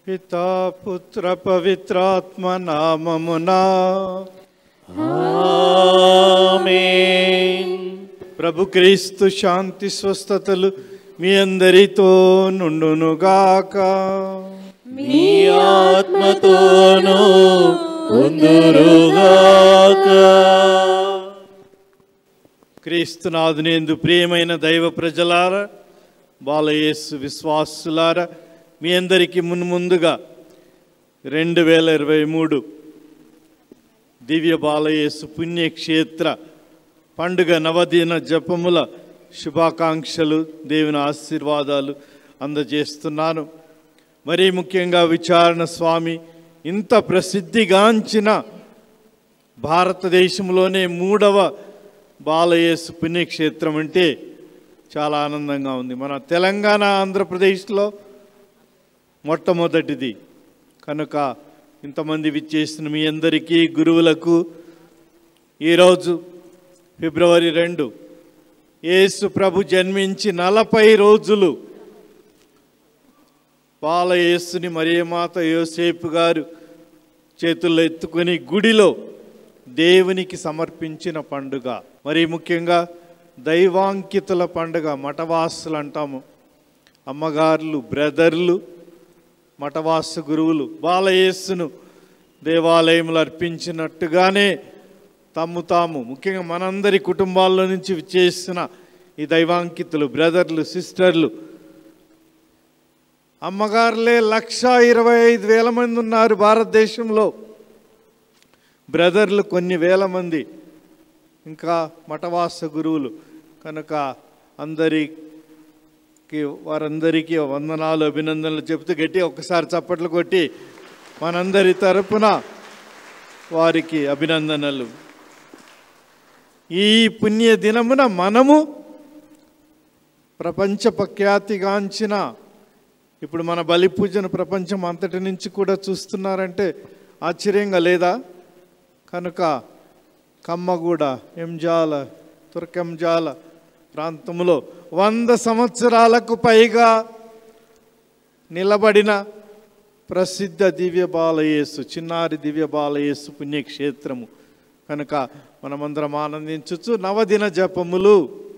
పితా పుత్ర పవిత్రాత్మ నామమునా ప్రభు క్రీస్తు శాంతి స్వస్థతలు మీ అందరితో నుండునుగాక మీ ఆత్మతోనూ ఉందురుగాక క్రీస్తునాథునేందు ప్రియమైన దైవ ప్రజలారా బాలయేసు విశ్వాసులారా మీ అందరికీ మున్ముందుగా రెండు వేల ఇరవై మూడు దివ్య బాలయేసు పుణ్యక్షేత్ర పండుగ నవదిన జపముల శుభాకాంక్షలు దేవుని ఆశీర్వాదాలు అందజేస్తున్నాను మరీ ముఖ్యంగా విచారణ స్వామి ఇంత ప్రసిద్ధిగాంచిన భారతదేశంలోనే మూడవ బాలయేసు పుణ్యక్షేత్రం అంటే చాలా ఆనందంగా ఉంది మన తెలంగాణ ఆంధ్రప్రదేశ్లో మొట్టమొదటిది కనుక ఇంతమంది విచ్చేసిన మీ అందరికీ గురువులకు ఈరోజు ఫిబ్రవరి రెండు యేసు ప్రభు జన్మించి నలభై రోజులు బాల యేసుని మరియమాత యోసేపు గారు చేతుల్లో ఎత్తుకొని గుడిలో దేవునికి సమర్పించిన పండుగ మరి ముఖ్యంగా దైవాంకితుల పండుగ మఠవాసులు అంటాము అమ్మగారులు బ్రదర్లు మఠవాస గురువులు బాలయేస్సును దేవాలయంలో అర్పించినట్టుగానే తమ్ము తాము ముఖ్యంగా మనందరి కుటుంబాల్లో నుంచి చేసిన ఈ దైవాంకితులు బ్రదర్లు సిస్టర్లు అమ్మగారులే లక్ష ఇరవై ఐదు వేల మంది ఉన్నారు భారతదేశంలో బ్రదర్లు కొన్ని వేల మంది ఇంకా మఠవాస గురువులు కనుక అందరికి వారందరికీ వందనాలు అభినందనలు చెబుతూ గట్టి ఒక్కసారి చప్పట్లు కొట్టి మనందరి తరపున వారికి అభినందనలు ఈ పుణ్య దినమున మనము ప్రపంచ ప్రఖ్యాతిగాంచిన ఇప్పుడు మన బలి పూజను ప్రపంచం అంతటి నుంచి కూడా చూస్తున్నారంటే ఆశ్చర్యంగా లేదా కనుక కమ్మగూడ ఎంజాల తుర్కంజాల ప్రాంతంలో వంద సంవత్సరాలకు పైగా నిలబడిన ప్రసిద్ధ దివ్య బాలయేసు చిన్నారి దివ్య బాలయేసు పుణ్యక్షేత్రము కనుక మనమందరం ఆనందించవచ్చు నవదిన జపములు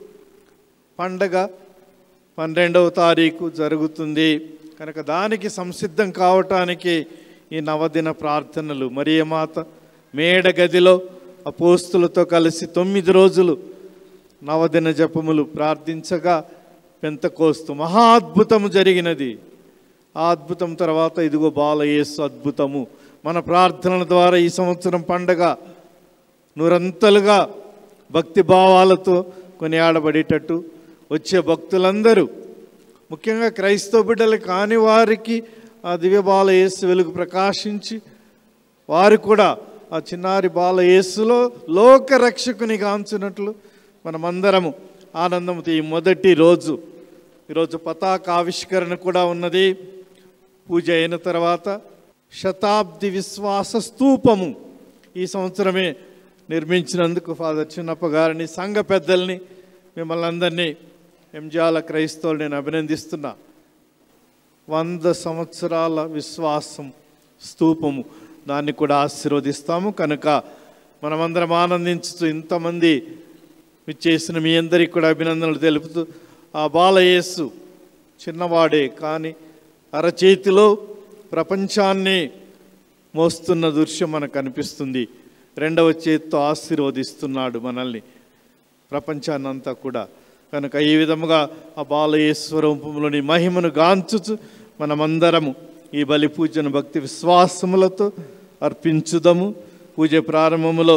పండగ పన్నెండవ తారీఖు జరుగుతుంది కనుక దానికి సంసిద్ధం కావటానికి ఈ నవదిన ప్రార్థనలు మరియమాత మేడ గదిలో అపోస్తులతో కలిసి తొమ్మిది రోజులు నవదిన జపములు ప్రార్థించగా పెంతకోస్తు మహా అద్భుతము జరిగినది ఆ అద్భుతం తర్వాత ఇదిగో బాలయేసు అద్భుతము మన ప్రార్థనల ద్వారా ఈ సంవత్సరం పండగ నూరంతలుగా భక్తి భావాలతో కొనియాడబడేటట్టు వచ్చే భక్తులందరూ ముఖ్యంగా క్రైస్తవ బిడ్డలు కాని వారికి ఆ దివ్య బాల యేసు వెలుగు ప్రకాశించి వారు కూడా ఆ చిన్నారి బాల యేసులో లోక రక్షకుని గాంచినట్లు మనమందరము ఆనందంతో ఈ మొదటి రోజు ఈరోజు పతాక ఆవిష్కరణ కూడా ఉన్నది పూజ అయిన తర్వాత శతాబ్ది విశ్వాస స్తూపము ఈ సంవత్సరమే నిర్మించినందుకు ఫాదర్ చిన్నప్ప గారిని సంఘ పెద్దల్ని మిమ్మల్ని అందరినీ ఎంజాల క్రైస్తవులు నేను అభినందిస్తున్నా వంద సంవత్సరాల విశ్వాసం స్తూపము దాన్ని కూడా ఆశీర్వదిస్తాము కనుక మనమందరం ఆనందించుతూ ఇంతమంది చేసిన మీ అందరికీ కూడా అభినందనలు తెలుపుతూ ఆ బాలయేసు చిన్నవాడే కానీ అరచేతిలో ప్రపంచాన్ని మోస్తున్న దృశ్యం మనకు అనిపిస్తుంది రెండవ చేత్తో ఆశీర్వదిస్తున్నాడు మనల్ని ప్రపంచాన్ని అంతా కూడా కనుక ఈ విధముగా ఆ బాలయేశ్వరూపంలోని మహిమను గాంచుచు మనమందరము ఈ బలి పూజను భక్తి విశ్వాసములతో అర్పించుదము పూజ ప్రారంభములో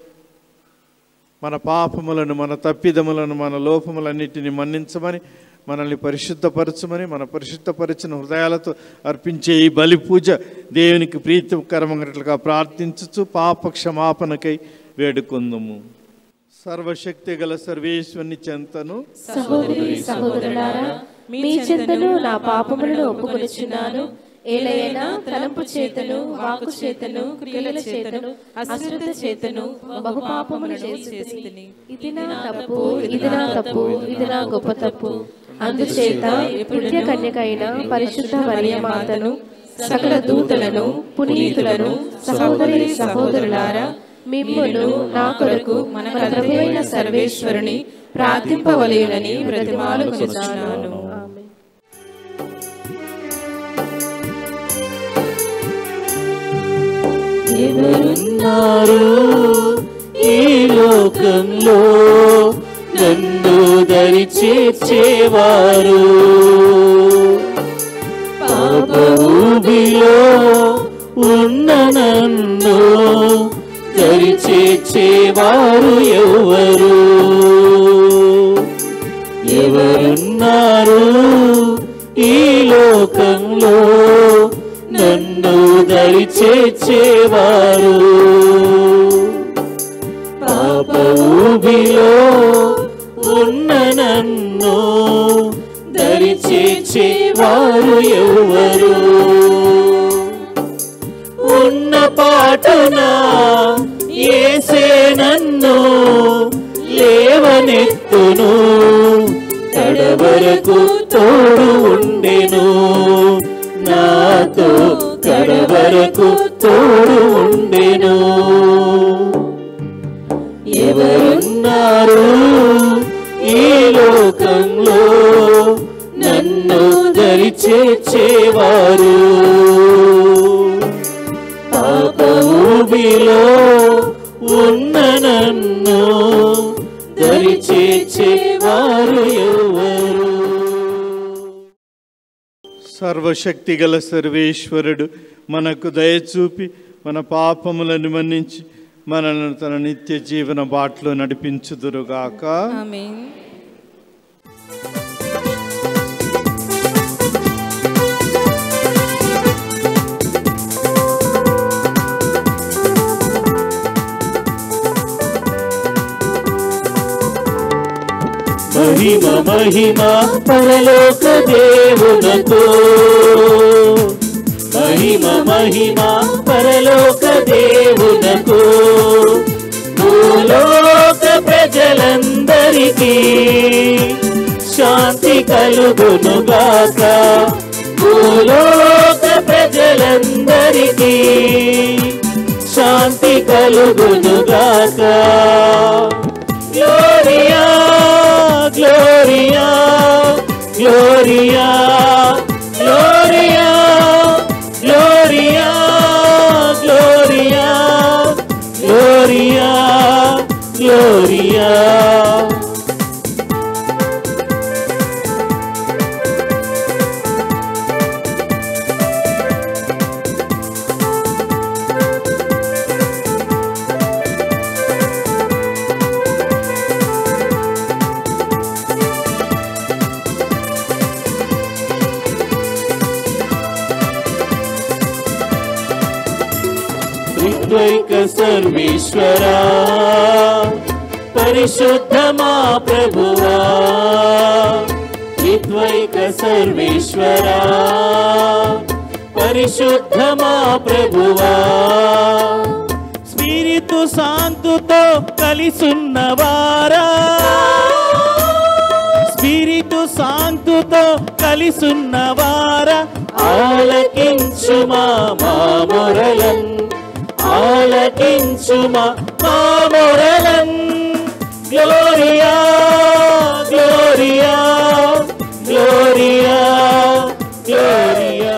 మన పాపములను మన తప్పిదములను మన లోపములన్నిటిని మన్నించమని మనల్ని పరిశుద్ధపరచమని మన పరిశుద్ధపరిచిన హృదయాలతో అర్పించే ఈ బలి పూజ దేవునికి ప్రీతికరమైనట్లుగా ప్రార్థించుచు పాప క్షమాపణకై వేడుకుందుము సర్వశక్తి గల సర్వేశ్వరుని చెంతను సహోదరి సహోదరులారా మీ చెంతను నా పాపములను ఒప్పుకొనిచున్నాను ఏలైనా తలంపు చేతను వాకు చేతను క్రియల చేతను అశ్రద్ధ చేతను బహు పాపములు చేసి ఇది నా తప్పు ఇది నా తప్పు ఇది నా గొప్ప తప్పు అందుచేత పుణ్య కన్యకైన పరిశుద్ధ మరియమాతను సకల దూతలను పునీతులను సహోదరి సహోదరులారా మిమ్మును నా కొరకు మన ప్రభు అయిన సర్వేశ్వరుని ప్రార్థింపవలయునని ప్రతిమాలు కొనుచున్నాను ఎవరున్నారు ఈ లోకంలో నన్ను దరి చేర్చేవారు పాప ఊబిలో ఉన్న నన్ను దరి చేర్చేవారు ఎవరు ఎవరున్నారు ఈ లోకంలో నన్ను దరి చేర్చేవారు పాప ఊబిలో ఉన్న నన్ను దరి చేర్చేవారు ఎవరు ఉన్న పాటున ఏసే నన్ను లేవనెత్తును కడవరకు తోడు ఉండెను నాతో కడవరకు తోడు ఉండెను ఎవరున్నారు ఈ లోకంలో నన్ను దరి చేర్చేవారు పాప ఊబిలో ఉన్న నన్ను దరి చేర్చేవారు ఎవరు సర్వశక్తి గల సర్వేశ్వరుడు మనకు దయచూపి మన పాపములను మన్నించి మనల్ని తన నిత్య జీవన బాటలో నడిపించుదురుగాక ఆమేన్ మహిమ మహిమ పరలోక దేవునతో మహిమ మహిమ పరలోక దేవునకు భూలోక ప్రజలందరికీ శాంతి కలుగునుగాక భూలోక ప్రజలందరికీ శాంతి కలుగునుగాక Gloria, Gloria, Gloria, Gloria, Gloria, Gloria, Gloria, Gloria. త్రిద్వైక సర్వేశ్వరా పరిశుద్ధమా ప్రభువా త్రిద్వైక సర్వేశ్వరా పరిశుద్ధమా ప్రభువా స్పిరితు శాంతుతో కలిసున్నవారా స్పిరితు శాంతుతో కలిసున్నవారా ఆలకించుమా మా మొరలన్ ఆలకించుమా మా మొరలన్ గ్లోరియా గ్లోరియా గ్లోరియా గ్లోరియా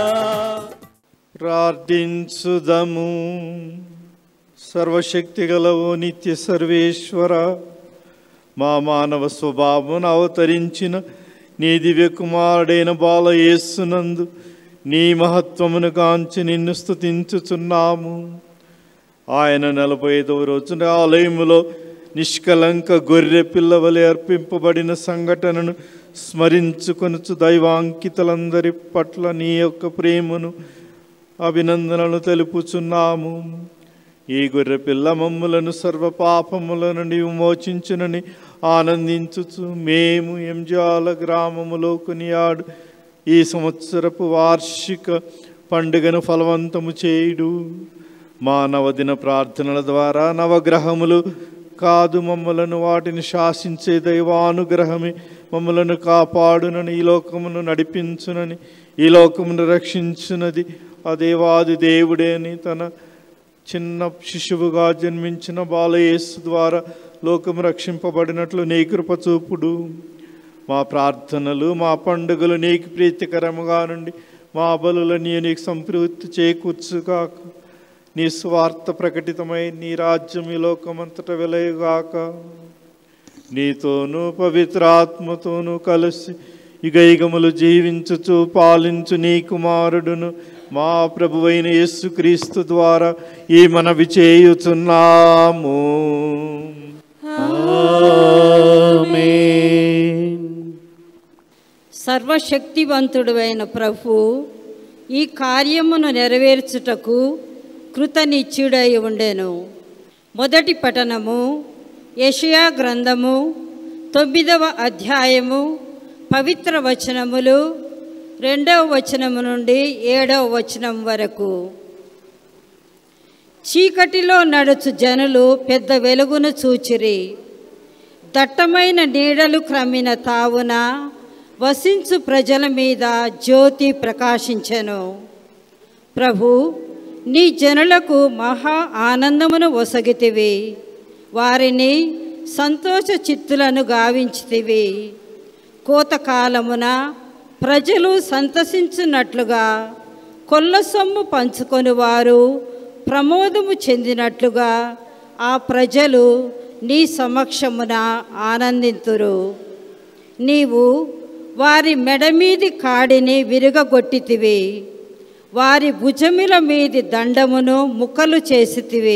ప్రార్థించుదము సర్వశక్తి గలవు నిత్య సర్వేశ్వర మా మానవ స్వభావమును అవతరించిన నీ దివ్య కుమారుడైన బాల యేసునందు నీ మహత్వమును కాంచి నిన్ను స్తుతించుచున్నాము ఆయన నలభై ఐదవ రోజున ఆలయములో నిష్కలంక గొర్రె పిల్లవలె అర్పింపబడిన సంఘటనను స్మరించుకొనుచు దైవాంకితులందరి పట్ల నీ యొక్క ప్రేమను అభినందనలు తెలుపుచున్నాము ఈ గొర్రె పిల్ల మమ్ములను సర్వ పాపముల నుండి విమోచించునని ఆనందించుచు మేము ఎంజాల గ్రామములో కొనియాడు ఈ సంవత్సరపు వార్షిక పండుగను ఫలవంతము చేయుడు మా నవదిన ప్రార్థనల ద్వారా నవగ్రహములు కాదు మమ్మలను వాటిని శాసించే దైవానుగ్రహమే మమ్మలను కాపాడునని ఈ లోకమును నడిపించునని ఈ లోకమును రక్షించునది ఆ దేవాది దేవుడేని తన చిన్న శిశువుగా జన్మించిన బాలయేసు ద్వారా లోకం రక్షింపబడినట్లు నీ కృప చూపుడు మా ప్రార్థనలు మా పండుగలు నీకు ప్రీతికరముగా నుండి మా బలులని నీకు సంతృప్తి చేకూర్చుగాక నీ స్వార్థ ప్రకటితమై నీ రాజ్యం ఈ లోకమంతట వెలయుగాక నీతోనూ పవిత్రాత్మతోనూ కలిసి యుగయుగములు జీవించుచు పాలించు నీ కుమారుడును మా ప్రభువైన యేసుక్రీస్తు ద్వారా ఈ మనవి చేయుచున్నాము సర్వశక్తివంతుడైన ప్రభు ఈ కార్యమును నెరవేర్చుటకు కృతనిత్యుడై ఉండెను మొదటి పఠనము యషయా గ్రంథము తొమ్మిదవ అధ్యాయము పవిత్ర వచనములు రెండవ వచనము నుండి ఏడవ వచనం వరకు చీకటిలో నడుచు జనులు పెద్ద వెలుగును చూచిరి దట్టమైన నీడలు క్రమిన తావున వసించు ప్రజల మీద జ్యోతి ప్రకాశించెను ప్రభు నీ జనులకు మహా ఆనందమును ఒసగితివి వారిని సంతోష చిత్తులను గావించితివి కోతకాలమున ప్రజలు సంతసించున్నట్లుగా కొల్ల సొమ్ము పంచుకొని వారు ప్రమోదము చెందినట్లుగా ఆ ప్రజలు నీ సమక్షమున ఆనందింతురు నీవు వారి మెడ మీది కాడిని విరుగగొట్టితివి వారి భుజముల మీది దండమును ముక్కలు చేసితివి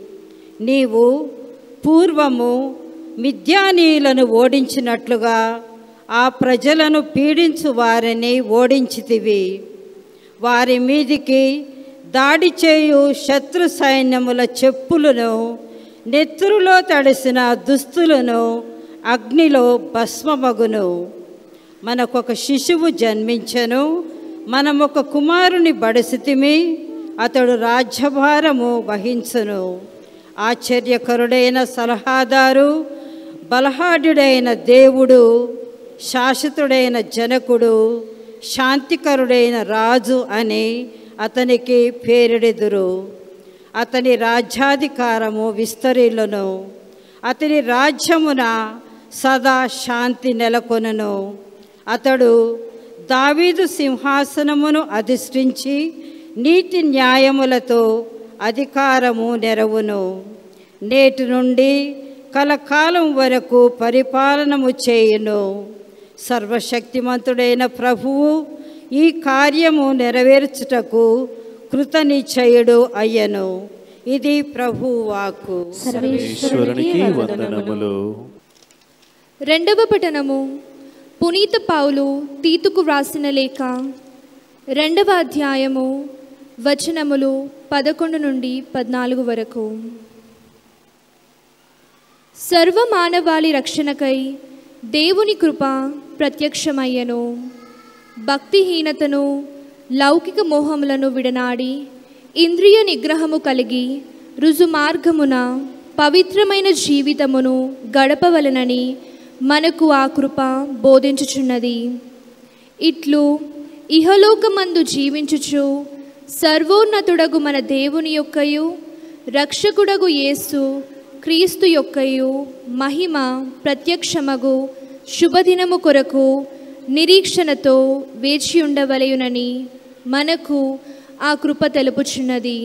నీవు పూర్వము మిథ్యానీయులను ఓడించినట్లుగా ఆ ప్రజలను పీడించు వారిని ఓడించితివి వారి మీదికి దాడి చేయు శత్రు సైన్యముల చెప్పులను నెత్తురులో తడిసిన దుస్తులను అగ్నిలో భస్మమగును మనకొక శిశువు జన్మించెను మనమొక కుమారుని బడిసితిమి అతడు రాజ్యభారము వహించును ఆశ్చర్యకరుడైన సలహాదారు బలహాడుడైన దేవుడు శాశ్వతుడైన జనకుడు శాంతికరుడైన రాజు అని అతనికి పేరెడెదురు అతని రాజ్యాధికారము విస్తరిల్లును అతని రాజ్యమున సదా శాంతి నెలకొనును అతడు దావీదు సింహాసనమును అధిష్ఠించి నీతి న్యాయములతో అధికారము నెరవును నేటి నుండి కలకాలం వరకు పరిపాలనము చేయును సర్వశక్తిమంతుడైన ప్రభువు ఈ కార్యము నెరవేర్చుటకు కృతనిశ్చయుడు అయ్యను ఇది ప్రభు వాక్కు ఈశ్వరునికి వందనములు రెండవ పఠనము పునీత పౌలు తీతుకు వ్రాసిన లేఖ రెండవ అధ్యాయము వచనములు పదకొండు నుండి పద్నాలుగు వరకు సర్వ మానవాళి రక్షణకై దేవుని కృప ప్రత్యక్షమయ్యను భక్తిహీనతను లౌకిక మోహములను విడనాడి ఇంద్రియ నిగ్రహము కలిగి రుజుమార్గమున పవిత్రమైన జీవితమును గడపవలనని మనకు ఆ కృప బోధించుచున్నది ఇట్లు ఇహలోకమందు జీవించుచు సర్వోన్నతుడగు మన దేవుని యొక్కయు రక్షకుడగు యేసు క్రీస్తు యొక్కయు మహిమ ప్రత్యక్షమగు శుభదినము కొరకు నిరీక్షణతో వేచి ఉండవలయునని మనకు ఆ కృప తెలుపుచున్నది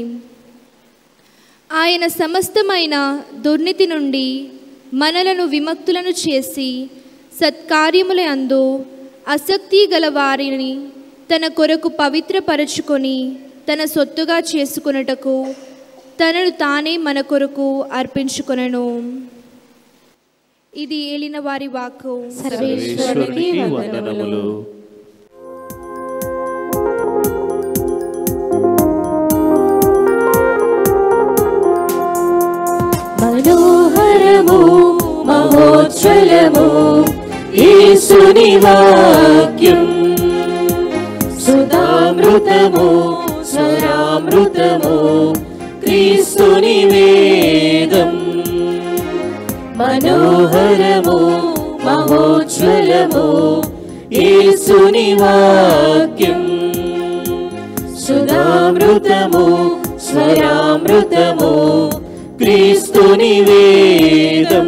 ఆయన సమస్తమైన దుర్నీతి నుండి మనలను విముక్తులను చేసి సత్కార్యముల అందు ఆసక్తి గల వారిని తన కొరకు పవిత్రపరచుకొని తన సొత్తుగా చేసుకొనుటకు తనను తానే మన కొరకు అర్పించుకొనను ఇది ఏలిన వారి వాక్కు ఈశ్వరునికి వందనములు మనోహరము మహోజ్వలము యేసుని వాక్యం సుధామృతము స్వరామృతము క్రీస్తుని వేదం మనోహరము మహోజ్వలము యేసుని వాక్యం సుధామృతము స్వరామృతము క్రీస్తుని వేదం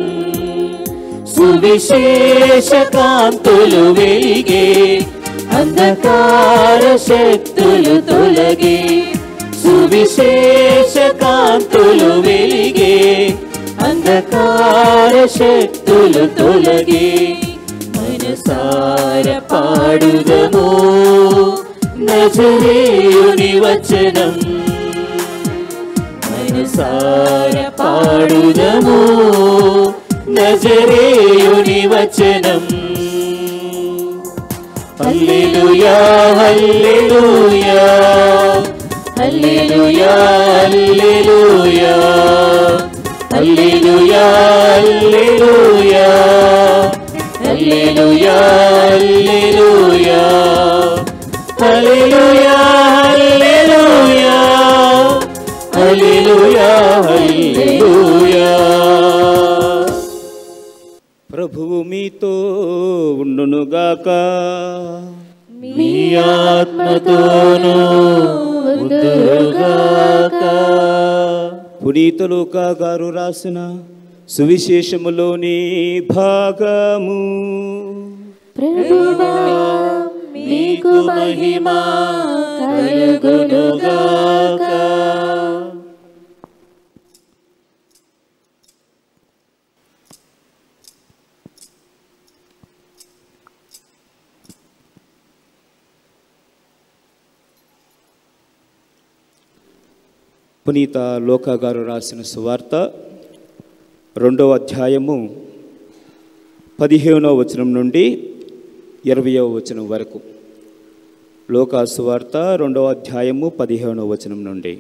సువిశేష కాంతులు వెలిగే అంధకార శక్తులు తొలగే సువిశేష కాంతులు వెలిగే అంధకార శక్తులు తొలగే మనసార పాడుదము నజరేయుని వచనం మనసార పాడుదము నజరేయుని వచనం హల్లెలూయా హల్లెలూయా హల్లెలూయా హల్లెలూయా హల్లెలూయా హల్లెలూయా హల్లెలూయా హల్లెలూయా హల్లెలూయా హల్లెలూయా హల్లెలూయా ప్రభువు మీతో ఉండునుగాక మీ ఆత్మతోనూ ఉందురుగాక పునీతులుకా గారు రాసిన సువిశేషములోని భాగము ప్రభువా మీకు మహిమ కలుగునుగాక పునీత లోకా గారు రాసిన సువార్త రెండవ అధ్యాయము పదిహేనవ వచనం నుండి ఇరవయవ వచనం వరకు లోకా సువార్త రెండవ అధ్యాయము పదిహేనవ వచనం నుండి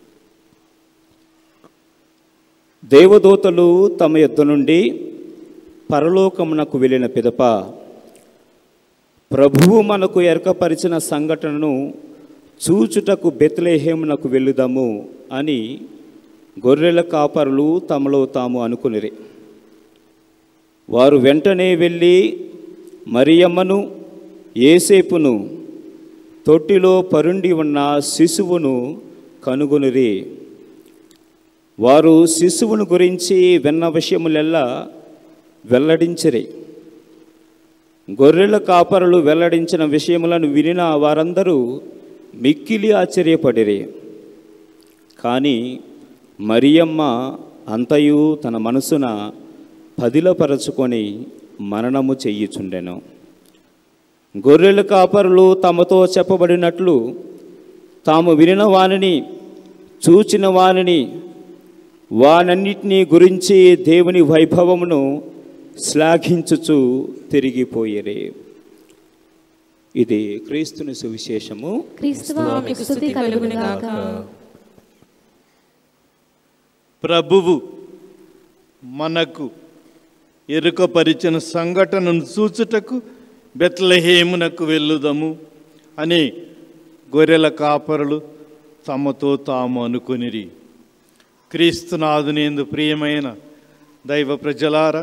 దేవదూతలు తమ యొద్ద నుండి పరలోకమునకు వెళ్ళిన పిదప ప్రభువు మనకు ఎరకపరిచిన సంఘటనను చూచుటకు బెత్లేహేమునకు వెళ్ళుదాము అని గొర్రెల కాపరులు తమలో తాము అనుకునిరి వారు వెంటనే వెళ్ళి మరియమ్మను ఏసేపును తొట్టిలో పరుండి ఉన్న శిశువును కనుగొనిరి వారు శిశువును గురించి విన్న విషయములెల్లా వెల్లడించిరి గొర్రెల కాపరులు వెల్లడించిన విషయములను వినిన వారందరూ మిక్కిలి ఆశ్చర్యపడిరి కానీ మరియమ్మ అంతయు తన మనసున పదిలపరచుకొని మరణము చెయ్యుచుండెను గొర్రెల కాపరులు తమతో చెప్పబడినట్లు తాము వినిన వానిని చూచిన వానిని వానన్నిటినీ గురించి దేవుని వైభవమును శ్లాఘించుచు తిరిగిపోయిరే ఇది క్రీస్తుని సువిశేషము క్రీస్తువా మీకు స్తుతి కలుగునుగాక ప్రభువు మనకు ఎరుకపరిచిన సంఘటనను చూచుటకు బెత్లహేమునకు వెళ్ళుదము అని గొర్రెల కాపరులు తమతో తాము అనుకునిరి క్రీస్తునాథునేందు ప్రియమైన దైవ ప్రజలారా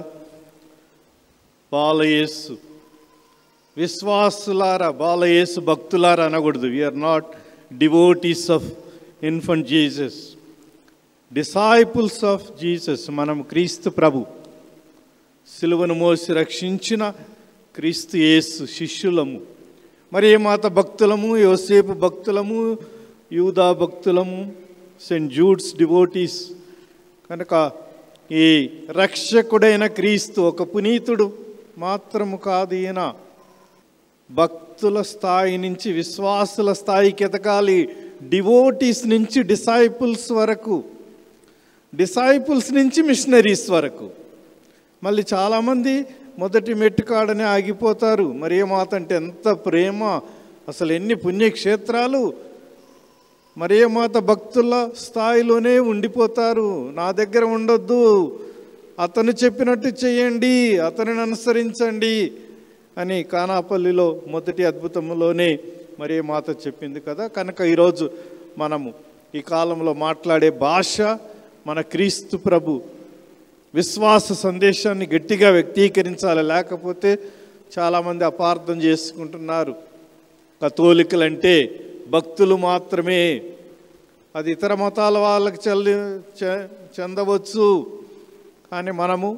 బాలయేసు విశ్వాసులారా బాలయేసు భక్తులారా అనకూడదు we are not devotees of infant Jesus disciples of Jesus మనం క్రీస్తు ప్రభు సిలువను మోసి రక్షించిన క్రీస్తు యేసు శిష్యులము మరి మాత భక్తులము యోసేపు భక్తులము యూదా భక్తులము సెయింట్ జూడ్స్ డివోటీస్ కనుక ఈ రక్షకుడైన క్రీస్తు ఒక పునీతుడు మాత్రము కాదు ఈయన భక్తుల స్థాయి నుంచి విశ్వాసుల స్థాయికి ఎదగాలి డివోటీస్ నుంచి డిసైపుల్స్ వరకు డిసైపుల్స్ నుంచి మిషనరీస్ వరకు మళ్ళీ చాలామంది మొదటి మెట్టుకాడనే ఆగిపోతారు మరి ఏ మాత అంటే ఎంత ప్రేమ అసలు ఎన్ని పుణ్యక్షేత్రాలు మరే మాత భక్తుల స్థాయిలోనే ఉండిపోతారు నా దగ్గర ఉండొద్దు అతను చెప్పినట్టు చేయండి అతనిని అనుసరించండి అని కానాపల్లిలో మొదటి అద్భుతంలోనే మరే మాత చెప్పింది కదా కనుక ఈరోజు మనము ఈ కాలంలో మాట్లాడే భాష మన క్రీస్తు ప్రభు విశ్వాస సందేశాన్ని గట్టిగా వ్యక్తీకరించాలి లేకపోతే చాలామంది అపార్థం చేసుకుంటున్నారు కథోలికలంటే భక్తులు మాత్రమే అది ఇతర మతాల వాళ్ళకి చెల్లి చె- చెందవచ్చు కానీ మనము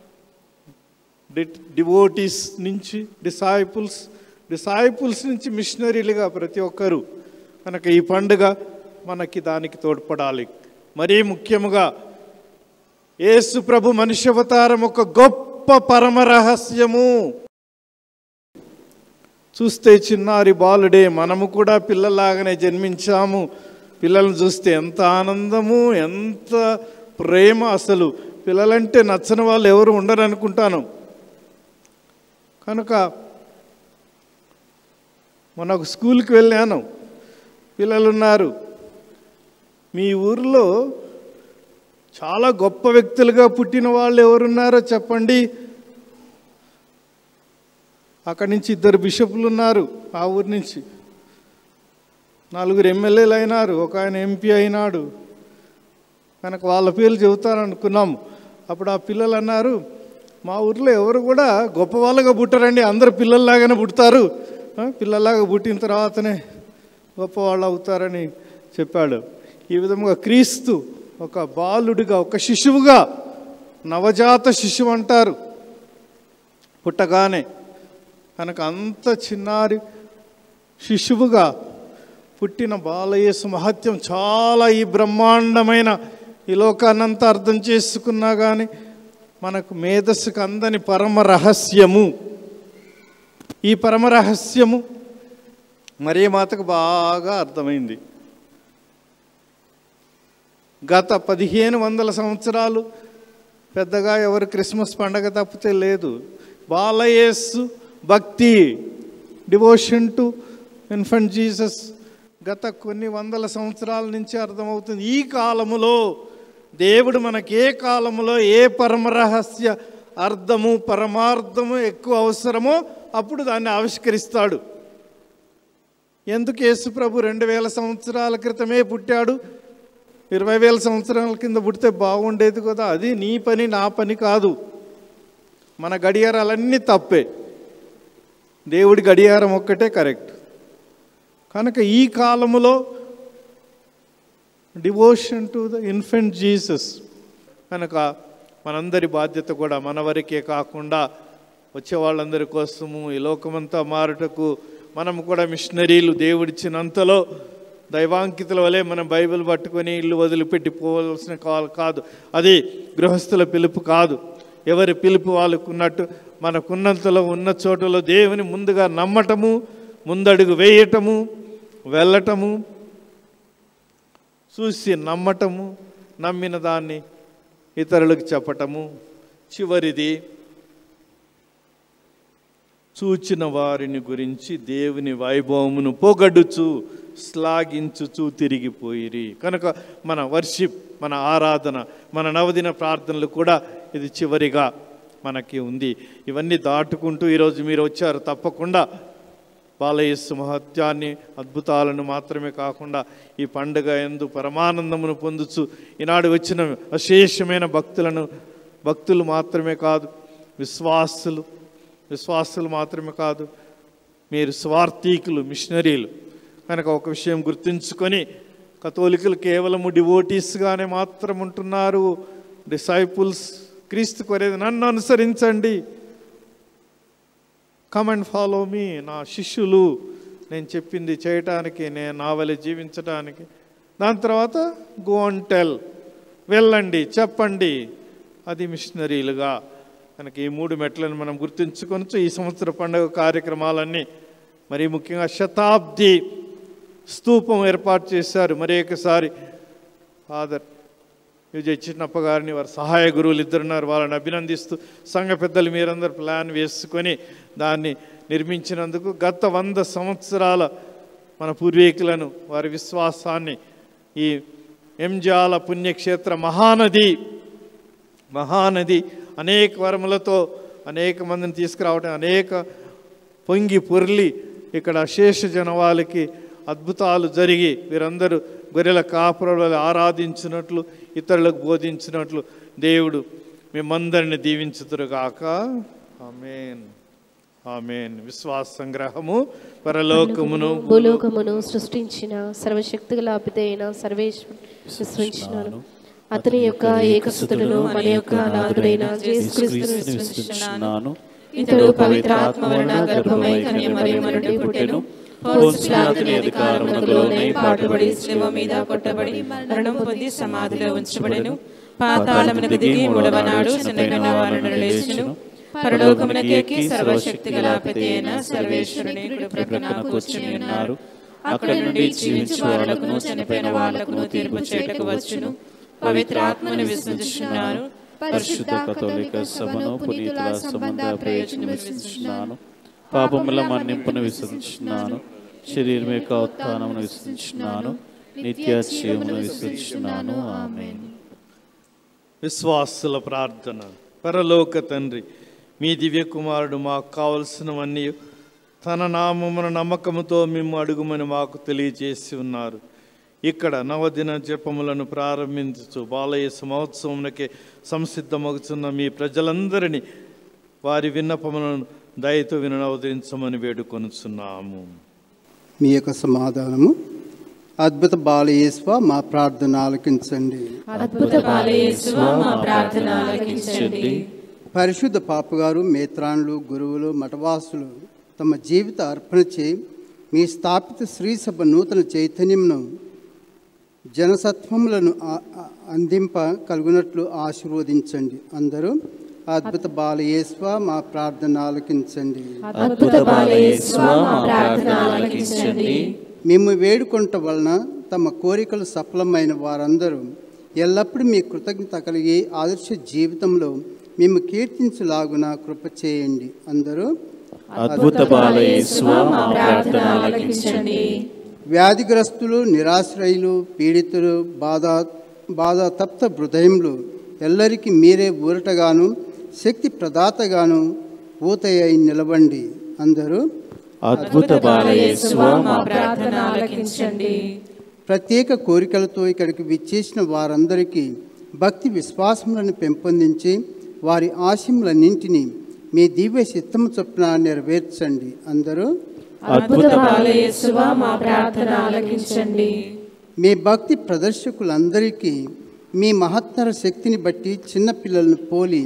డివోటీస్ నుంచి డిసైపుల్స్ డిసైపుల్స్ నుంచి మిషనరీలుగా ప్రతి ఒక్కరు కనుక ఈ పండుగ మనకి దానికి తోడ్పడాలి మరీ ముఖ్యముగా యేసు ప్రభు మనిషి అవతారం ఒక గొప్ప పరమ రహస్యము చూస్తే చిన్నారి బాలుడే మనము కూడా పిల్లలాగానే జన్మించాము పిల్లల్ని చూస్తే ఎంత ఆనందము ఎంత ప్రేమ అసలు పిల్లలంటే నచ్చని వాళ్ళు ఎవరు ఉండరు అనుకుంటాను కనుక మొన్న ఒక స్కూల్కి వెళ్ళాను పిల్లలు ఉన్నారు మీ ఊర్లో చాలా గొప్ప వ్యక్తులుగా పుట్టిన వాళ్ళు ఎవరున్నారో చెప్పండి అక్కడి నుంచి ఇద్దరు బిషపులు ఉన్నారు ఆ ఊరి నుంచి నలుగురు ఎమ్మెల్యేలు అయినారు ఒక ఆయన ఎంపీ అయినాడు కనుక వాళ్ళ పేర్లు చెబుతారనుకున్నాం అప్పుడు ఆ పిల్లలు అన్నారు మా ఊర్లో ఎవరు కూడా గొప్ప వాళ్ళగా పుట్టారండి అందరు పిల్లల్లాగానే పుడతారు ఆ, పిల్లల్లాగా పుట్టిన తర్వాతనే గొప్పవాళ్ళు అవుతారని చెప్పాడు ఈ విధముగా క్రీస్తు ఒక బాలుడిగా ఒక శిశువుగా నవజాత శిశువు అంటారు పుట్టగానే కనుక అంత చిన్నారి శిశువుగా పుట్టిన బాలయేసు మహత్యం చాలా ఈ బ్రహ్మాండమైన ఈ లోకాన్నంతా అర్థం చేసుకున్నా కానీ మనకు మేధస్సుకు అందని పరమ రహస్యము ఈ పరమ రహస్యము మరీ మాతకు బాగా అర్థమైంది గత పదిహేను వందల సంవత్సరాలు పెద్దగా ఎవరు క్రిస్మస్ పండగ తప్పితే లేదు బాలయేసు భక్తి డివోషన్ టు ఇన్ఫంట్ జీసస్ గత కొన్ని వందల సంవత్సరాల నుంచి అర్థమవుతుంది ఈ కాలములో దేవుడు మనకి ఏ కాలములో ఏ పరమ రహస్య అర్థము పరమార్థము ఎక్కువ అవసరమో అప్పుడు దాన్ని ఆవిష్కరిస్తాడు ఎందుకు యేసు ప్రభు రెండు వేల సంవత్సరాల క్రితమే పుట్టాడు ఇరవై వేల సంవత్సరాల కింద పుడితే బాగుండేది కదా అది నీ పని నా పని కాదు మన గడియారాలన్నీ తప్పే దేవుడి గడియారం ఒక్కటే కరెక్ట్ కనుక ఈ కాలములో devotion to the infant Jesus కనుక మనందరి బాధ్యత కూడా మన వరకే కాకుండా వచ్చే వాళ్ళందరి కోసము ఈ లోకమంతా మారుటకు మనం కూడా మిషనరీలు దేవుడిచ్చినంతలో దైవాంకితుల వలె మనం బైబిల్ పట్టుకొని ఇల్లు వదిలిపెట్టి పోవలసిన కాల్ కాదు అది గృహస్థుల పిలుపు కాదు ఎవరి పిలుపు వాళ్ళకు ఉన్నట్టు మనకున్నంతలో ఉన్న చోటులో దేవుని ముందుగా నమ్మటము ముందడుగు వేయటము వెళ్ళటము చూసి నమ్మటము నమ్మిన దాన్ని ఇతరులకు చెప్పటము చివరిది చూచిన వారిని గురించి దేవుని వైభవమును పొగడుచు శ్లాఘించుచు తిరిగిపోయిరి కనుక మన వర్షిప్ మన ఆరాధన మన నవదిన ప్రార్థనలు కూడా ఇది చివరిగా మనకి ఉంది ఇవన్నీ దాటుకుంటూ ఈరోజు మీరు వచ్చారు తప్పకుండా బాలయస్సు మహత్యాన్ని అద్భుతాలను మాత్రమే కాకుండా ఈ పండుగ ఎందు పరమానందమును పొందుచు ఈనాడు వచ్చిన అశేషమైన భక్తులను భక్తులు మాత్రమే కాదు విశ్వాసులు విశ్వాసులు మాత్రమే కాదు మీరు స్వార్థికులు మిషనరీలు కనుక ఒక విషయం గుర్తుంచుకొని కథోలికలు కేవలము డివోటీస్గానే మాత్రం ఉంటున్నారు డిసైపుల్స్ క్రీస్తు కొరేది నన్ను అనుసరించండి కమ్ అండ్ ఫాలో మీ నా శిష్యులు నేను చెప్పింది చేయటానికి నేను నా వలె జీవించటానికి దాని తర్వాత గో అండ్ టెల్ వెళ్ళండి చెప్పండి అది మిషనరీలుగా కనుక ఈ మూడు మెట్లను మనం గుర్తుంచుకొనొచ్చు ఈ సంవత్సర పండుగ కార్యక్రమాలన్నీ మరి ముఖ్యంగా శతాబ్ది స్తూపం ఏర్పాటు చేశారు మరి ఒకసారి ఫాదర్ విజయ్ చిన్నప్ప గారిని వారి సహాయ గురువులు ఇద్దరున్నారు వాళ్ళని అభినందిస్తూ సంఘ పెద్దలు మీరందరూ ప్లాన్ వేసుకొని దాన్ని నిర్మించినందుకు గత వంద సంవత్సరాల మన పూర్వీకులను వారి విశ్వాసాన్ని ఈ ఎంజాల పుణ్యక్షేత్ర మహానది మహానది అనేక వరములతో అనేక మందిని తీసుకురావటం అనేక పొంగి పొర్లి ఇక్కడ శేష జనవాళికి అద్భుతాలు జరిగి వీరందరూ గొర్రెల కాపురలు ఆరాధించినట్లు ఇతరులకు బోధించినట్లు దేవుడు మేమందరిని దీవించుతురుగాక ఆమేన్ ఆమెన్ విశ్వాస సంగ్రహము పరలోకమును భూలోకమును సృష్టించిన సర్వశక్తిగల అపితైన సర్వేశ్వరు విశ్వసించినాను అతని యొక్క ఏకసుతులను మన యొక్క నాథుడైన యేసుక్రీస్తును విశ్వసించినాను ఇతడు పవిత్రాత్మ వలన గర్భమై కన్యమరియు నుండి పుట్టెను పోస్టులాతని అధికారమునకు లోనై పాటుపడి శిలువ మీద కొట్టబడి మరణం పొంది సమాధిలో ఉంచబడెను పాతాళమునకు దిగి మూడవనాడు చనిపోయిన వారిని లేచెను పరలోకమునకు ఎక్కి సర్వశక్తి గల అయిన సర్వేశ్వరుని కుడి ప్రక్కన కూర్చుని ఉన్నారు అక్కడ నుండి జీవించు వారులకును చనిపోయిన వారులకును తీర్పు చేయటకు వచ్చును పవిత్ర ఆత్మను విశ్వసిస్తున్నాను పరిశుద్ధ కథోలిక సభను పునీతుల సంబంధ ప్రయోజనం విశ్వసించున్నాను పాపముల మన్నింపును విశ్వసించున్నాను శరీరం యొక్క ఉత్థానమును విశ్వసించున్నాను నిత్య జీవమును విశ్వసించున్నాను ఆమె విశ్వాసుల ప్రార్థన పరలోక తండ్రి మీ దివ్య కుమారుడు మాకు కావలసినవన్నీ తన నామమున నమ్మకముతో మేము అడుగుమని మాకు తెలియజేసి ఉన్నారు ఇక్కడ నవదిన జపములను ప్రారంభించు బాలయ్య మహోత్సవమునకే సంసిద్ధమవుతున్న మీ ప్రజలందరినీ వారి విన్నపములను దయతో వినవదించమని వేడుకొనుచున్నాము మీ యొక్క సమాధానము అద్భుత బాలయేశ్వ మా ప్రార్థన ఆలకించండి అద్భుత బాలయేశ్వ మా ప్రార్థన ఆలకించండి పరిశుద్ధ పాపగారు మేత్రాన్లు గురువులు మఠవాసులు తమ జీవిత అర్పణ చేయి మీ స్థాపిత శ్రీసభ నూతన చైతన్యమును జనసత్వములను ఆ- ఆ- అందింప కలుగునట్లు ఆశీర్వదించండి అందరూ అద్భుత బాలయేశ్వ మా ప్రార్థన ఆలకించండి అద్భుత బాలయేశ్వ మా ప్రార్థన ఆలకించండి మేము వేడుకొనట వలన తమ కోరికలు సఫలమైన వారందరూ ఎల్లప్పుడూ మీ కృతజ్ఞత కలిగి ఆదర్శ జీవితంలో మేము కీర్తించలాగున కృప చేయండి అందరూ అద్భుత బాలయేశ్వ మా ప్రార్థన ఆలకించండి వ్యాధిగ్రస్తులు నిరాశ్రయులు పీడితులు బాధ బాధ తప్త హృదయములు ఎల్లరికీ మీరే ఊరటగాను శక్తి ప్రదాతగాను ఊతయ్య నిలవండి అందరూ అద్భుత బాలయేశ్వ మా ప్రార్థన ఆలకించండి ప్రత్యేక కోరికలతో ఇక్కడికి విచ్చేసిన వారందరికీ భక్తి విశ్వాసములను పెంపొందించి వారి ఆశయములన్నింటినీ మీ దివ్య చిత్తము చొప్పున నెరవేర్చండి అందరూ అద్భుత బాలయేశ్వ మా ప్రార్థన ఆలకించండి మీ భక్తి ప్రదర్శకులందరికీ మీ మహత్తర శక్తిని బట్టి చిన్నపిల్లలను పోలి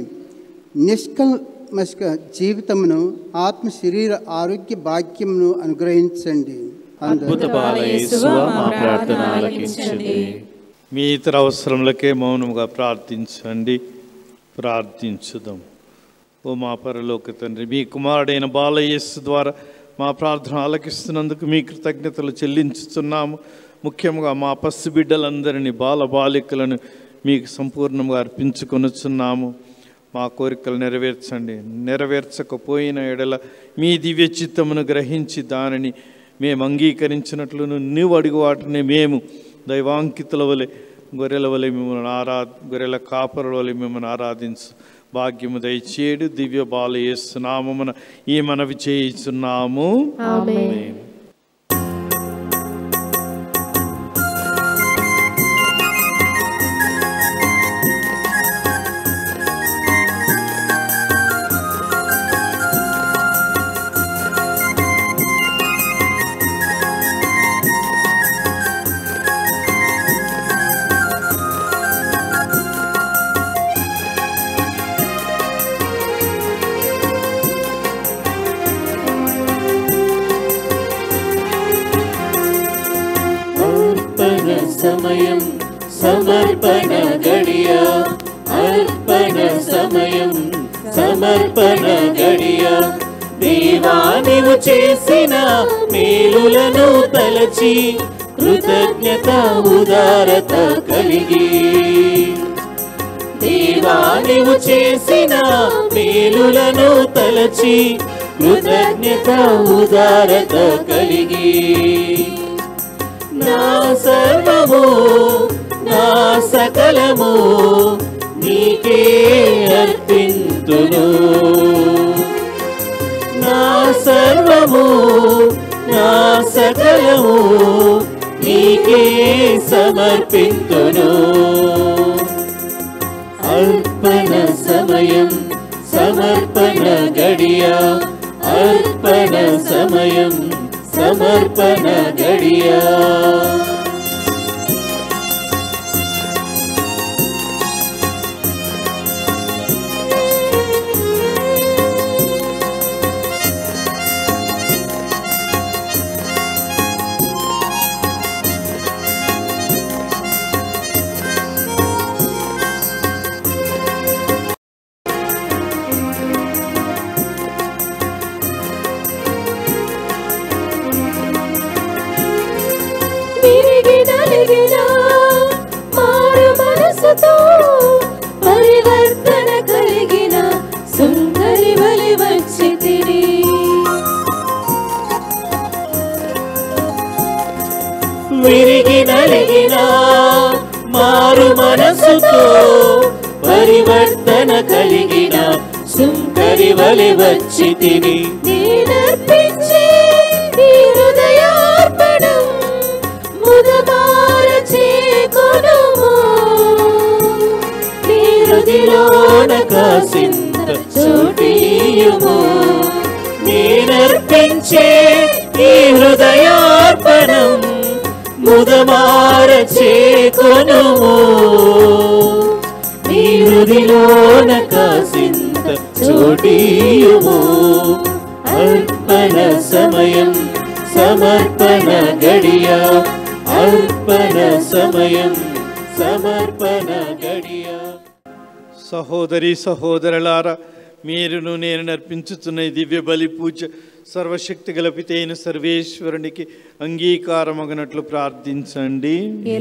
నిష్కల్మష జీవితమును ఆత్మ శరీర ఆరోగ్య భాగ్యమును అనుగ్రహించండి అందరూ అద్భుత బాలయేశ్వ మా ప్రార్థన ఆలకించండి మీ ఇతర అవసరములకే మౌనముగా ప్రార్థించండి ప్రార్థించుదాం ఓ మా పరలోక తండ్రి మీ కుమారుడైన బాలయేసు ద్వారా మా ప్రార్థన ఆలకిస్తున్నందుకు మీ కృతజ్ఞతలు చెల్లించుతున్నాము ముఖ్యంగా మా పసి బిడ్డలందరినీ బాల బాలికలను మీకు సంపూర్ణంగా అర్పించుకొనుచున్నాము మా కోరికలు నెరవేర్చండి నెరవేర్చకపోయిన ఎడల మీ దివ్య చిత్తమును గ్రహించి దానిని మేము అంగీకరించినట్లును నీవు అడుగు వాటిని మేము దైవాంకితుల వలె గొర్రెల వలె మిమ్మల్ని ఆరా గొర్రెల కాపరుల వలె మిమ్మల్ని ఆరాధించు భాగ్యము దయచేయడు దివ్య బాల నామమున ఈ మనవి చేయిచున్నాము ఆమేన్. అర్పణ సమయం సమర్పణ గడియ అర్పణ సమయం సమర్పణ గడియ దేవా నీవు చేసిన మేలులను తలచి కృతజ్ఞత ఉదారత కలిగి దేవా నీవు చేసిన మేలులను తలచి కృతజ్ఞత ఉదారత కలిగి నా సర్వము నా సకలము నీకే అర్పింతును నా సర్వము నా సకలము నీకే సమర్పింతును అర్పణ సమయం సమర్పణ గడియ అర్పణ సమయం సమర్పణ గడియా విరిగి నలిగిన మారు మనసుతో పరివర్తన కలిగిన సుందరి వలి వచ్చి తిని విరిగి నలిగిన మారు మనసుతో పరివర్తన కలిగిన సుందరి వలి వచ్చి తిని నేనర్పించే ఈ హృదయార్పణం ముదమార చేకొనుము నీ హృదిలోన కాసింత చోటీయుము నేనర్పించే ఈ హృదయార్పణం ముదమార చేకొనుము నీ హృదిలోన కాసింత చోటీయుము అర్పణ సమయం సమర్పణ గడియ అర్పణ సమయం సమర్పణ గడియ సహోదరి సహోదరులారా మీరును నేను నర్పించుతున్న ఈ దివ్య బలి పూజ సర్వశక్తి గల పితైన సర్వేశ్వరునికి అంగీకారమగినట్లు ప్రార్థించండి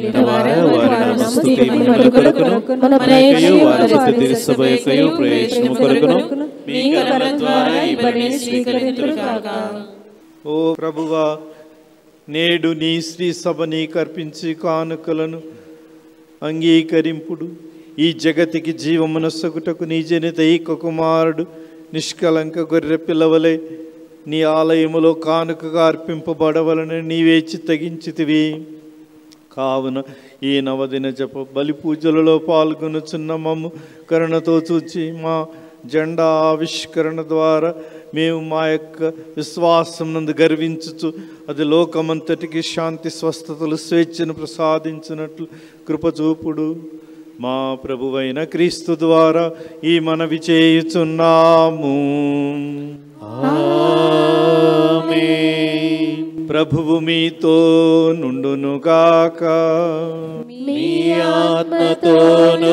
మనకయు వారి స్థుతి సభ యొక్కయు ప్రయోజనము కొరకును మీ కర్మ ద్వారా ఈ బలిని స్వీకరింతురుగాక ఓ ప్రభువా నేడు నీ శ్రీ సభ నీకు అర్పించి కానుకలను అంగీకరింపుడు ఈ జగతికి జీవమునస్సగుటకు నీ జనిత ఏక కుమారుడు నిష్కలంక గొర్రె పిల్లవలే నీ ఆలయములో కానుకగా అర్పింపబడవలని నీవే చిత్తగించితివి కావున ఈ నవదిన జప బలి పూజలలో పాల్గొనుచున్న మమ్ము కరుణతో చూచి మా జెండా ఆవిష్కరణ ద్వారా మేము మా యొక్క విశ్వాసం నందు గర్వించుచు అది లోకమంతటికి శాంతి స్వస్థతలు స్వేచ్ఛను ప్రసాదించినట్లు కృపచూపుడు మా ప్రభువైన క్రీస్తు ద్వారా ఈ మనవి చేయుచున్నాము ప్రభువు మీతో నుండునుగాక మీ ఆత్మతోను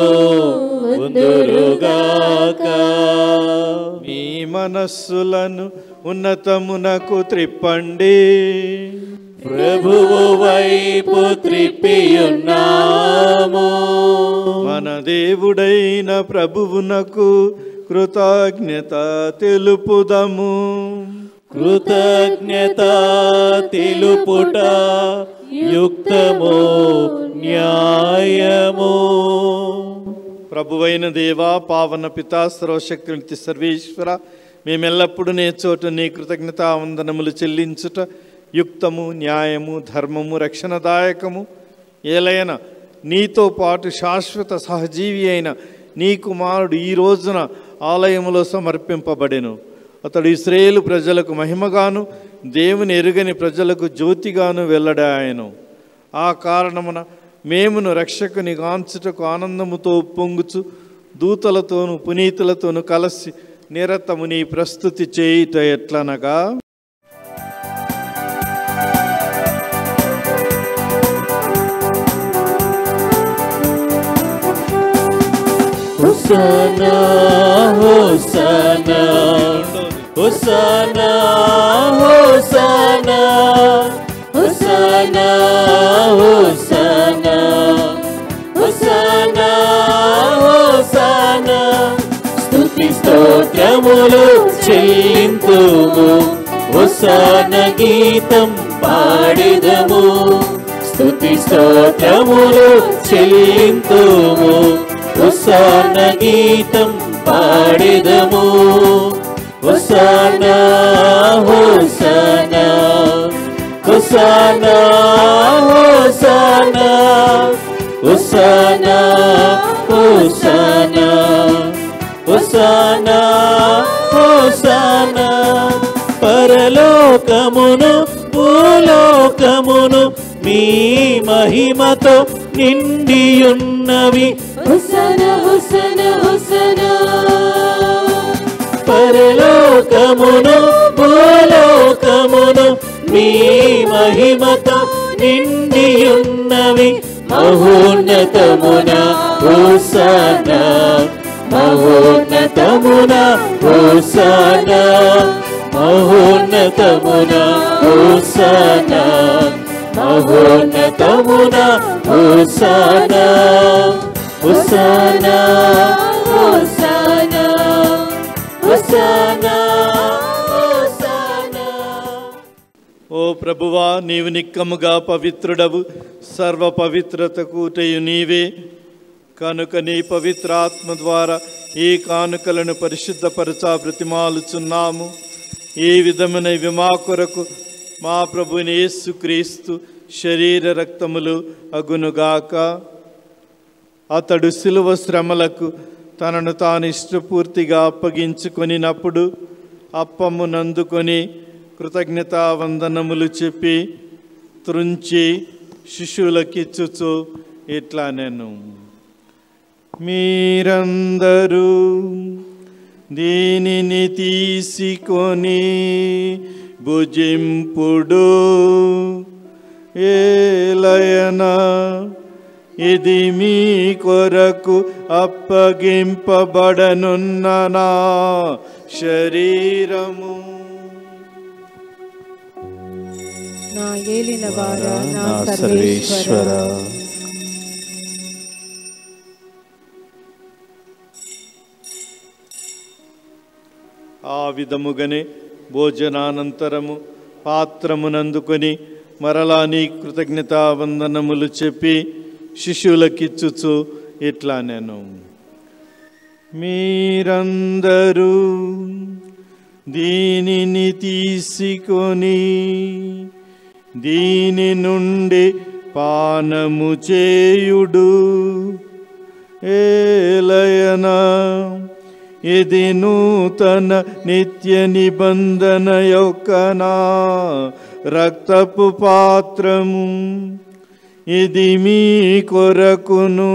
ఉందురుగాక మీ మనస్సులను ఉన్నతమునకు త్రిప్పండి ప్రభువు వైపు త్రిప్పియున్నాము మన దేవుడైన ప్రభువునకు కృతజ్ఞత తెలుపుదము కృతజ్ఞత తెలుపుట యుక్తము న్యాయము ప్రభువైన దేవా పావన పితా సర్వశక్తి సర్వేశ్వర మేమెల్లప్పుడూ నే చోట నీ కృతజ్ఞత వందనములు చెల్లించుట యుక్తము న్యాయము ధర్మము రక్షణదాయకము ఏలైన నీతో పాటు శాశ్వత సహజీవి అయిన నీ కుమారుడు ఈ రోజున ఆలయములో సమర్పింపబడెను అతడు ఇస్రాయేలు ప్రజలకు మహిమగాను దేవుని ఎరుగని ప్రజలకు జ్యోతిగాను వెల్లడాయను ఆ కారణమున మేమును రక్షకుని గాంచుటకు ఆనందముతో పొంగుచు దూతలతోను పునీతులతోను కలిసి నిరతము నీ ప్రస్తుతి చేయుట ఎట్లనగా హుసనా హుసనా హుసనా హుసనా హుసనా హుసనా హుసనా హుసనా స్తుతి స్తోత్రములు చెల్లింతుము హుసన గీతం పాడిదము స్తుతి స్తోత్రములు చెల్లింతుము హుసన గీతం పాడిదము హుసన హుసన హుసన హుసన హుసన హుసన హుసన హుసన పరలోకమును భూలోకమును మీ మహిమతో నిండియున్నవి హుసన హుసన హుసన పరలోకమును భూలోకమును మీ మహిమతో నిండియున్నవి మహోన్నతమున హోసన మహోన్నతమున హోసన మహోన్నతమున హోసన మహోన్నతమున హోసన హోసన హుసన హోసన హోసన ఓ ప్రభువా నీవు నిక్కముగా పవిత్రుడవు సర్వ పవిత్రతకు ఊటయు నీవే కనుక నీ పవిత్రాత్మ ద్వారా ఈ కానుకలను పరిశుద్ధపరచా బ్రతిమాలుచున్నాము ఈ విధమైన ఇవి మా కొరకు మా ప్రభుని యేసుక్రీస్తు శరీర రక్తములు అగునుగాక అతడు శిలువ శ్రమలకు తనను తాను ఇష్టపూర్తిగా అప్పగించుకొనినప్పుడు అప్పమునందుకొని కృతజ్ఞతా వందనములు చెప్పి త్రుంచి శిష్యులకిచ్చుచు ఇట్లా నేను మీరందరూ దీనిని తీసుకొని భుజింపుడు ఏలయనా ఇది మీ కొరకు అప్పగింపబడనున్న నా శరీరము నా ఏలిన వారా నా సర్వేశ్వర ఆ విధముగానే భోజనానంతరము పాత్రమునందుకొని మరలా నీ కృతజ్ఞతా వందనములు చెప్పి శిష్యులకిచ్చుచు ఇట్లా నేను మీరందరూ దీనిని తీసుకొని దీని నుండి పానము చేయుడు ఏలయనా ఇది నూతన నిత్య నిబంధన యొక్క నా రక్తపు పాత్రము ఇది మీ కొరకును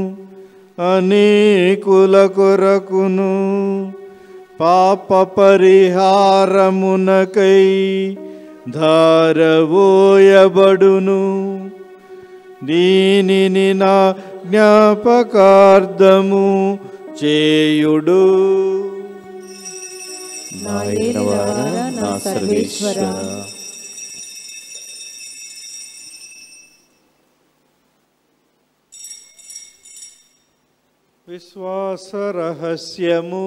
అనేకుల కొరకును పాప పరిహారమునకై ధారవోయబడును దీనిని నా జ్ఞాపకార్థము చేయుడు నా ఏలినవారా నా సర్వేశ్వర విశ్వాస రహస్యము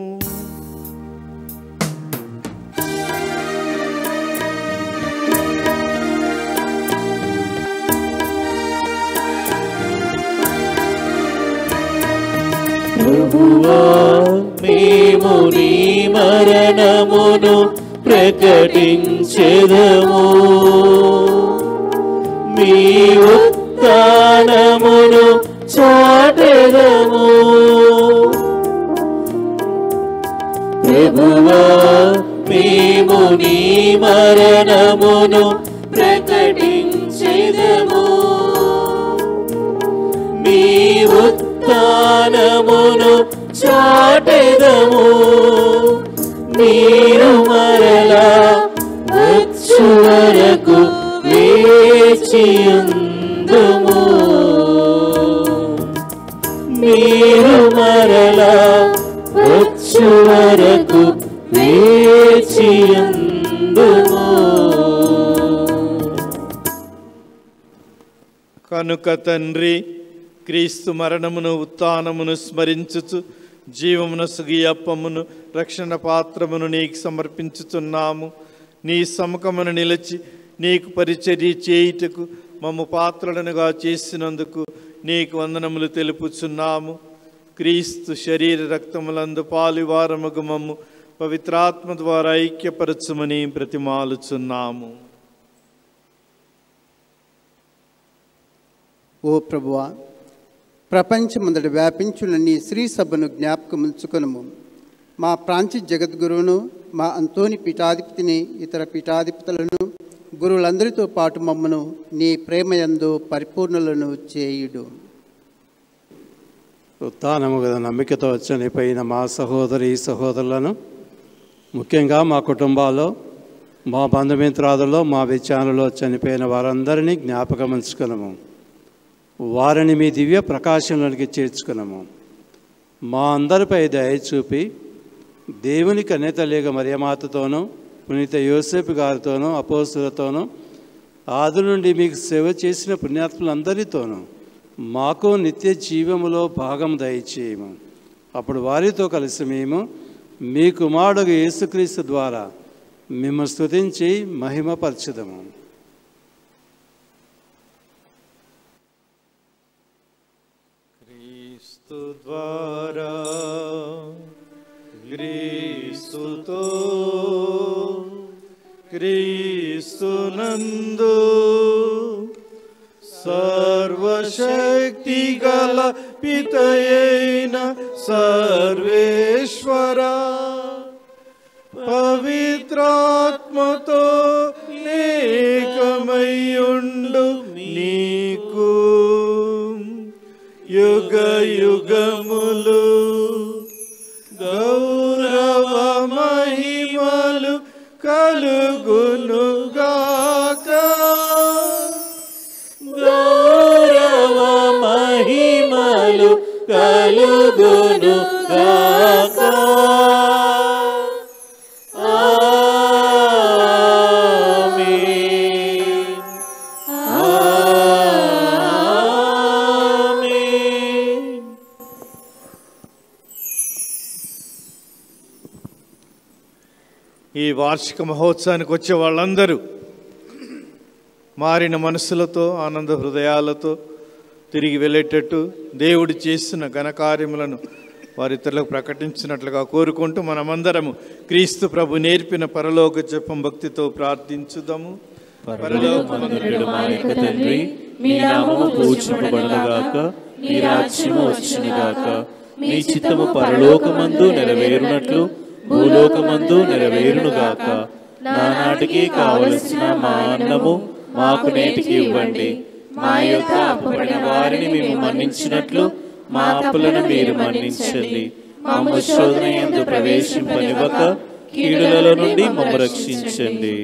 ప్రభువా మేము నీ మరణమును ప్రకటించెదము మీ ఉత్థానమును చాటెదము ప్రభువా మేము నీ మరణమును ప్రకటించెదము మీ ఉత్థానమును చాటెదము మీరు మరలా వచ్చు వరకు వేచియుందుము మీరు మరలా వచ్చు వరకు వేచియుందుము కనుక తండ్రి క్రీస్తు మరణమును ఉత్థానమును స్మరించుచు జీవమును సుగియప్పమును రక్షణ పాత్రమును నీకు సమర్పించుచున్నాము నీ సముఖమును నిలిచి నీకు పరిచర్య చేయుటకు మమ్ము పాత్రలనుగా చేసినందుకు నీకు వందనములు తెలుపుచున్నాము క్రీస్తు శరీర రక్తములందు పాలువారముగు మమ్ము పవిత్రాత్మ ద్వారా ఐక్యపరచుమని ప్రతిమాలుచున్నాము ఓ ప్రభువా ప్రపంచమందడి వ్యాపించున్న నీ శ్రీ సభను జ్ఞాపకముంచుకొనుము మా ప్రాంతీయ జగద్గురువును మా అంతోని పీఠాధిపతిని ఇతర పీఠాధిపతులను గురువులందరితో పాటు మమ్మను నీ ప్రేమయందు పరిపూర్ణులను చేయుడు ఉత్థానము గల నమ్మికతో చనిపోయిన మా సహోదరి సహోదరులను ముఖ్యంగా మా కుటుంబాల్లో మా బంధుమిత్రాదుల్లో మా విచారణలో చనిపోయిన వారందరినీ జ్ఞాపకం ఉంచుకున్నాము వారిని మీ దివ్య ప్రకాశంలోనికి చేర్చుకున్నాము మా అందరిపై దయ చూపి దేవుని కన్యతలేగ మరియమాతతోనూ పునీత యోసేపు గారితోనూ అపోస్తులతోనూ ఆది నుండి మీకు సేవ చేసిన పుణ్యాత్ములందరితోనూ మాకు నిత్య జీవములో భాగం దయచేయము అప్పుడు వారితో కలిసి మేము మీ కుమారుడు యేసుక్రీస్తు ద్వారా మిమ్మల్ని స్తుతించి మహిమపరచుదము క్రీస్తు ద్వారా క్రీస్తుతో క్రీస్తునందు సర్వశక్తి గల పితయైన సర్వేశ్వర పవిత్రాత్మతో ఏకమయ్యుండు నీకు యుగ యుగములు గౌరవ మహిమలు కలుగునుగాక గౌరవ మహిమలు కలుగును గాక ఆమేన్. ఆమేన్. ఈ వార్షిక మహోత్సవానికి వచ్చే వాళ్ళందరూ మారిన మనసులతో ఆనంద హృదయాలతో తిరిగి వెళ్ళేటట్టు దేవుడు చేసిన ఘనకార్యములను వారి ఇతరులకు ప్రకటించినట్లుగా కోరుకుంటూ మనమందరము క్రీస్తు ప్రభు నేర్పిన పరలోక జపం భక్తితో ప్రార్థించుదాము పరలోకమందుండు మా యొక్క తండ్రి మీ నామము పూజింపబడునుగాక మీ రాజ్యము వచ్చునుగాక మీ చిత్తము పరలోకమందు నెరవేరునట్లు భూలోకమందు నెరవేరునుగాక నానాటికి కావలసిన మా అన్నము మాకు నేటికి ఇవ్వండి మా యొక్క అప్పుపడిన వారిని మేము మన్నించినట్లు మా అప్పులను మీరు మన్నించండి మా శోధన ఎందు ప్రవేశింపనివ్వక కీడులలో నుండి మమ్మ రక్షించండి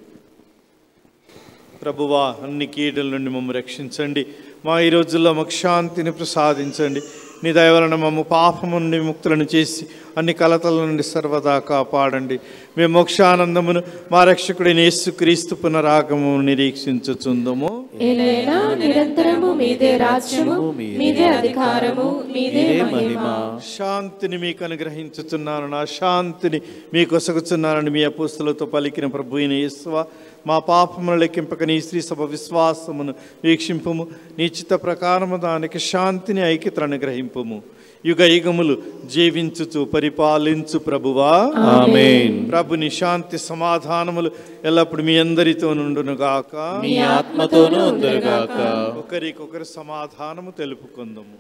ప్రభువా అన్ని కీడుల నుండి మమ్మల్ని రక్షించండి మా ఈ రోజుల్లో మాకు శాంతిని ప్రసాదించండి నీ దయ వలన మమ్మ పాపము నుండి ముక్తులను చేసి అన్ని కలతల నుండి సర్వదా కాపాడండి మేము మోక్షానందమును మా రక్షకుడైన యేసు క్రీస్తు పునరాగము నిరీక్షించుచుందము ఏలైనా నిరంతరము మీదే రాజ్యము మీదే అధికారము మీదే మహిమ శాంతిని మీకు అనుగ్రహించుచున్నాను నా శాంతిని మీకు ఒసగుచున్నానని మీ అపుస్తులతో పలికిన ప్రభు అయిన యేసువ మా పాపమును లెక్కింపక నీ శ్రీ సభ విశ్వాసమును వీక్షింపుము నీ చిత్త ప్రకారము దానికి శాంతిని ఐక్యతను అనుగ్రహింపుము యుగ యుగములు జీవించుచు పరిపాలించు ప్రభువా ఆమేన్ ప్రభుని శాంతి సమాధానములు ఎల్లప్పుడు మీ అందరితో నుండునుగాక మీ ఆత్మతోనూ ఉందరుగాక ఒకరికొకరు సమాధానము తెలుపుకుందాము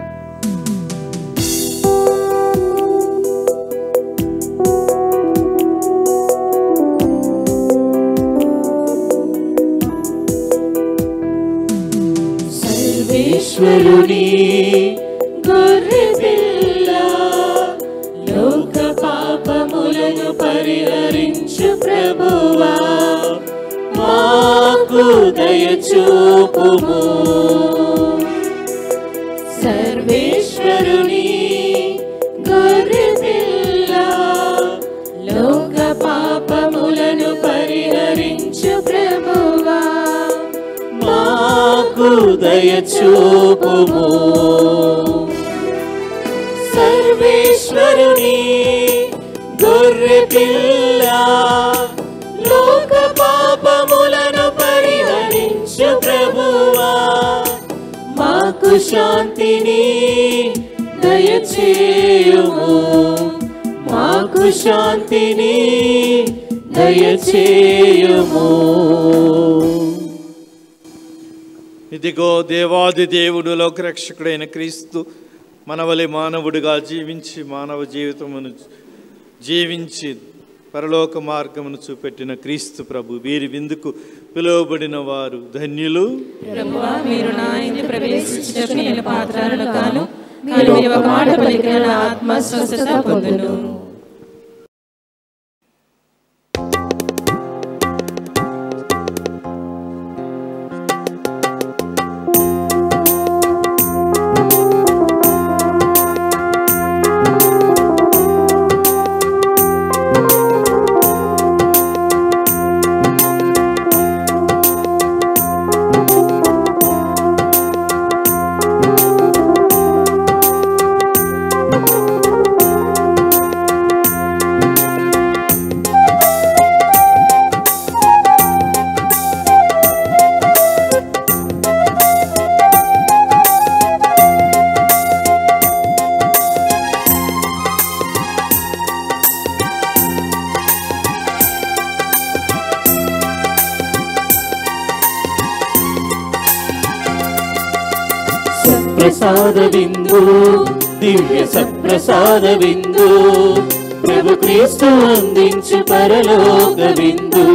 సర్వేశ్వరుని గొర్రె పిల్ల లోక పాపములను పరిహరించు ప్రభువా మాకు దయచూపుము సర్వేశ్వరుని గొర్రె పిల్ల లోక పాపములను పరిహరించు ప్రభువా మాకు దయచూపుము సర్వేశ్వరుని గొర్రె పిల్ల లోక పాపములను పరిహరించు ప్రభువా మాకు శాంతిని దయచేయుము మాకు శాంతిని దయచేయుము ఇదిగో దేవాది దేవుడు లోకరక్షకుడైన క్రీస్తు మనవలి మానవుడిగా జీవించి మానవ జీవితమును జీవించి పరలోక మార్గమును చూపెట్టిన క్రీస్తు ప్రభు వీరి విందుకు పిలువబడిన వారు ధన్యులు ప్రభువా మీరు నా ఇంటి ప్రవేశించటకు నేను పాత్రలను కాను కానీ మీరు ఒక మాట పలికిన నా ఆత్మ స్వస్థత పొందును సత్ప్రసాద విందు దివ్య సత్ప్రసాద విందు ప్రభు క్రీస్తు అందించు పరలోక విందు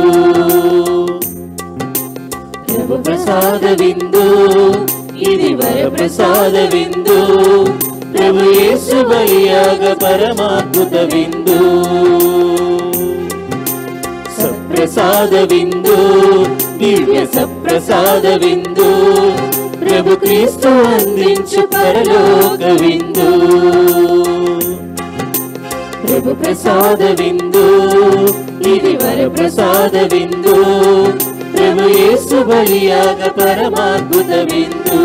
ప్రభు ప్రసాద విందు ఇది వర ప్రసాద విందు ప్రభు యేసు బలియాగ పరమాద్భుత విందు సప్రసాద విందు దివ్య సప్రసాద విందు ప్రభు క్రీస్తు అందించు పరలోక విందు ప్రభు ప్రసాద విందు ఇది వర ప్రసాద విందు ప్రభు యేసు బలియాగ పరమాద్భుత విందు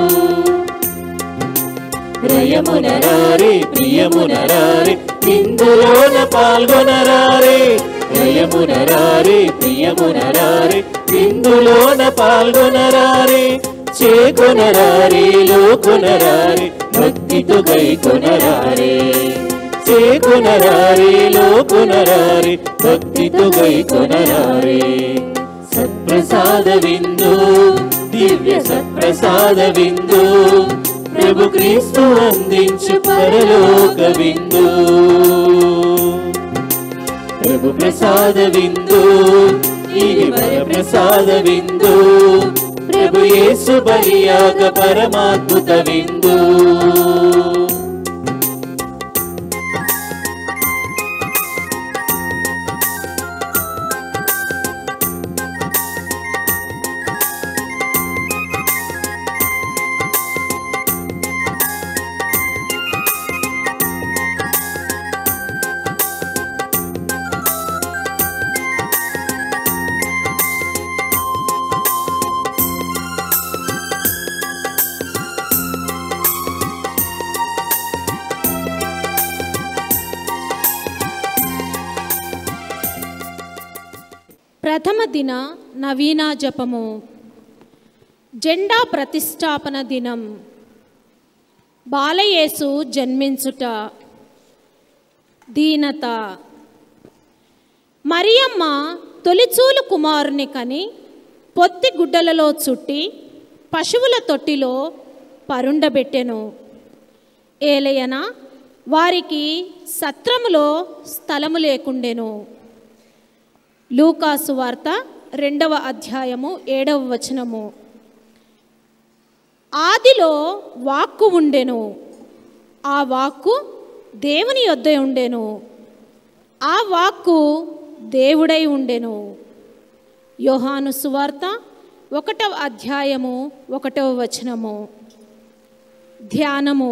రయమునరారే ప్రియమునరారే విందులోన పాల్గొనరారే రయమునరారే ప్రియమునరారే విందులోన పాల్గొనరారే చేకొనరారే లోకొనరారే భక్తితో గైకొనరారే చేకొనరారే లోకొనరారే భక్తితో గైకొనరారే సత్ప్రసాద విందు దివ్య సత్ప్రసాద విందు ప్రభు క్రీస్తు అందించు పరలోక విందు ప్రభు ప్రసాద విందు ఇది వర ప్రసాద విందు ప్రభు యేసు బలియాగ పరమాద్భుత విందు ప్రథమ దిన నవీన జపము జెండా ప్రతిష్టాపన దినం బాలయేసు జన్మించుట దీనత మరియమ్మ తొలిచూలు కుమారుని కని పొత్తి గుడ్డలలో చుట్టి పశువుల తొట్టిలో పరుండబెట్టెను ఏలయన వారికి సత్రములో స్థలము లేకుండెను లూకాసు వార్త రెండవ అధ్యాయము ఏడవ వచనము ఆదిలో వాక్కు ఉండెను ఆ వాక్కు దేవుని యొద్ద ఉండెను ఆ వాక్కు దేవుడై ఉండెను యోహాను సువార్త ఒకటవ అధ్యాయము ఒకటవ వచనము ధ్యానము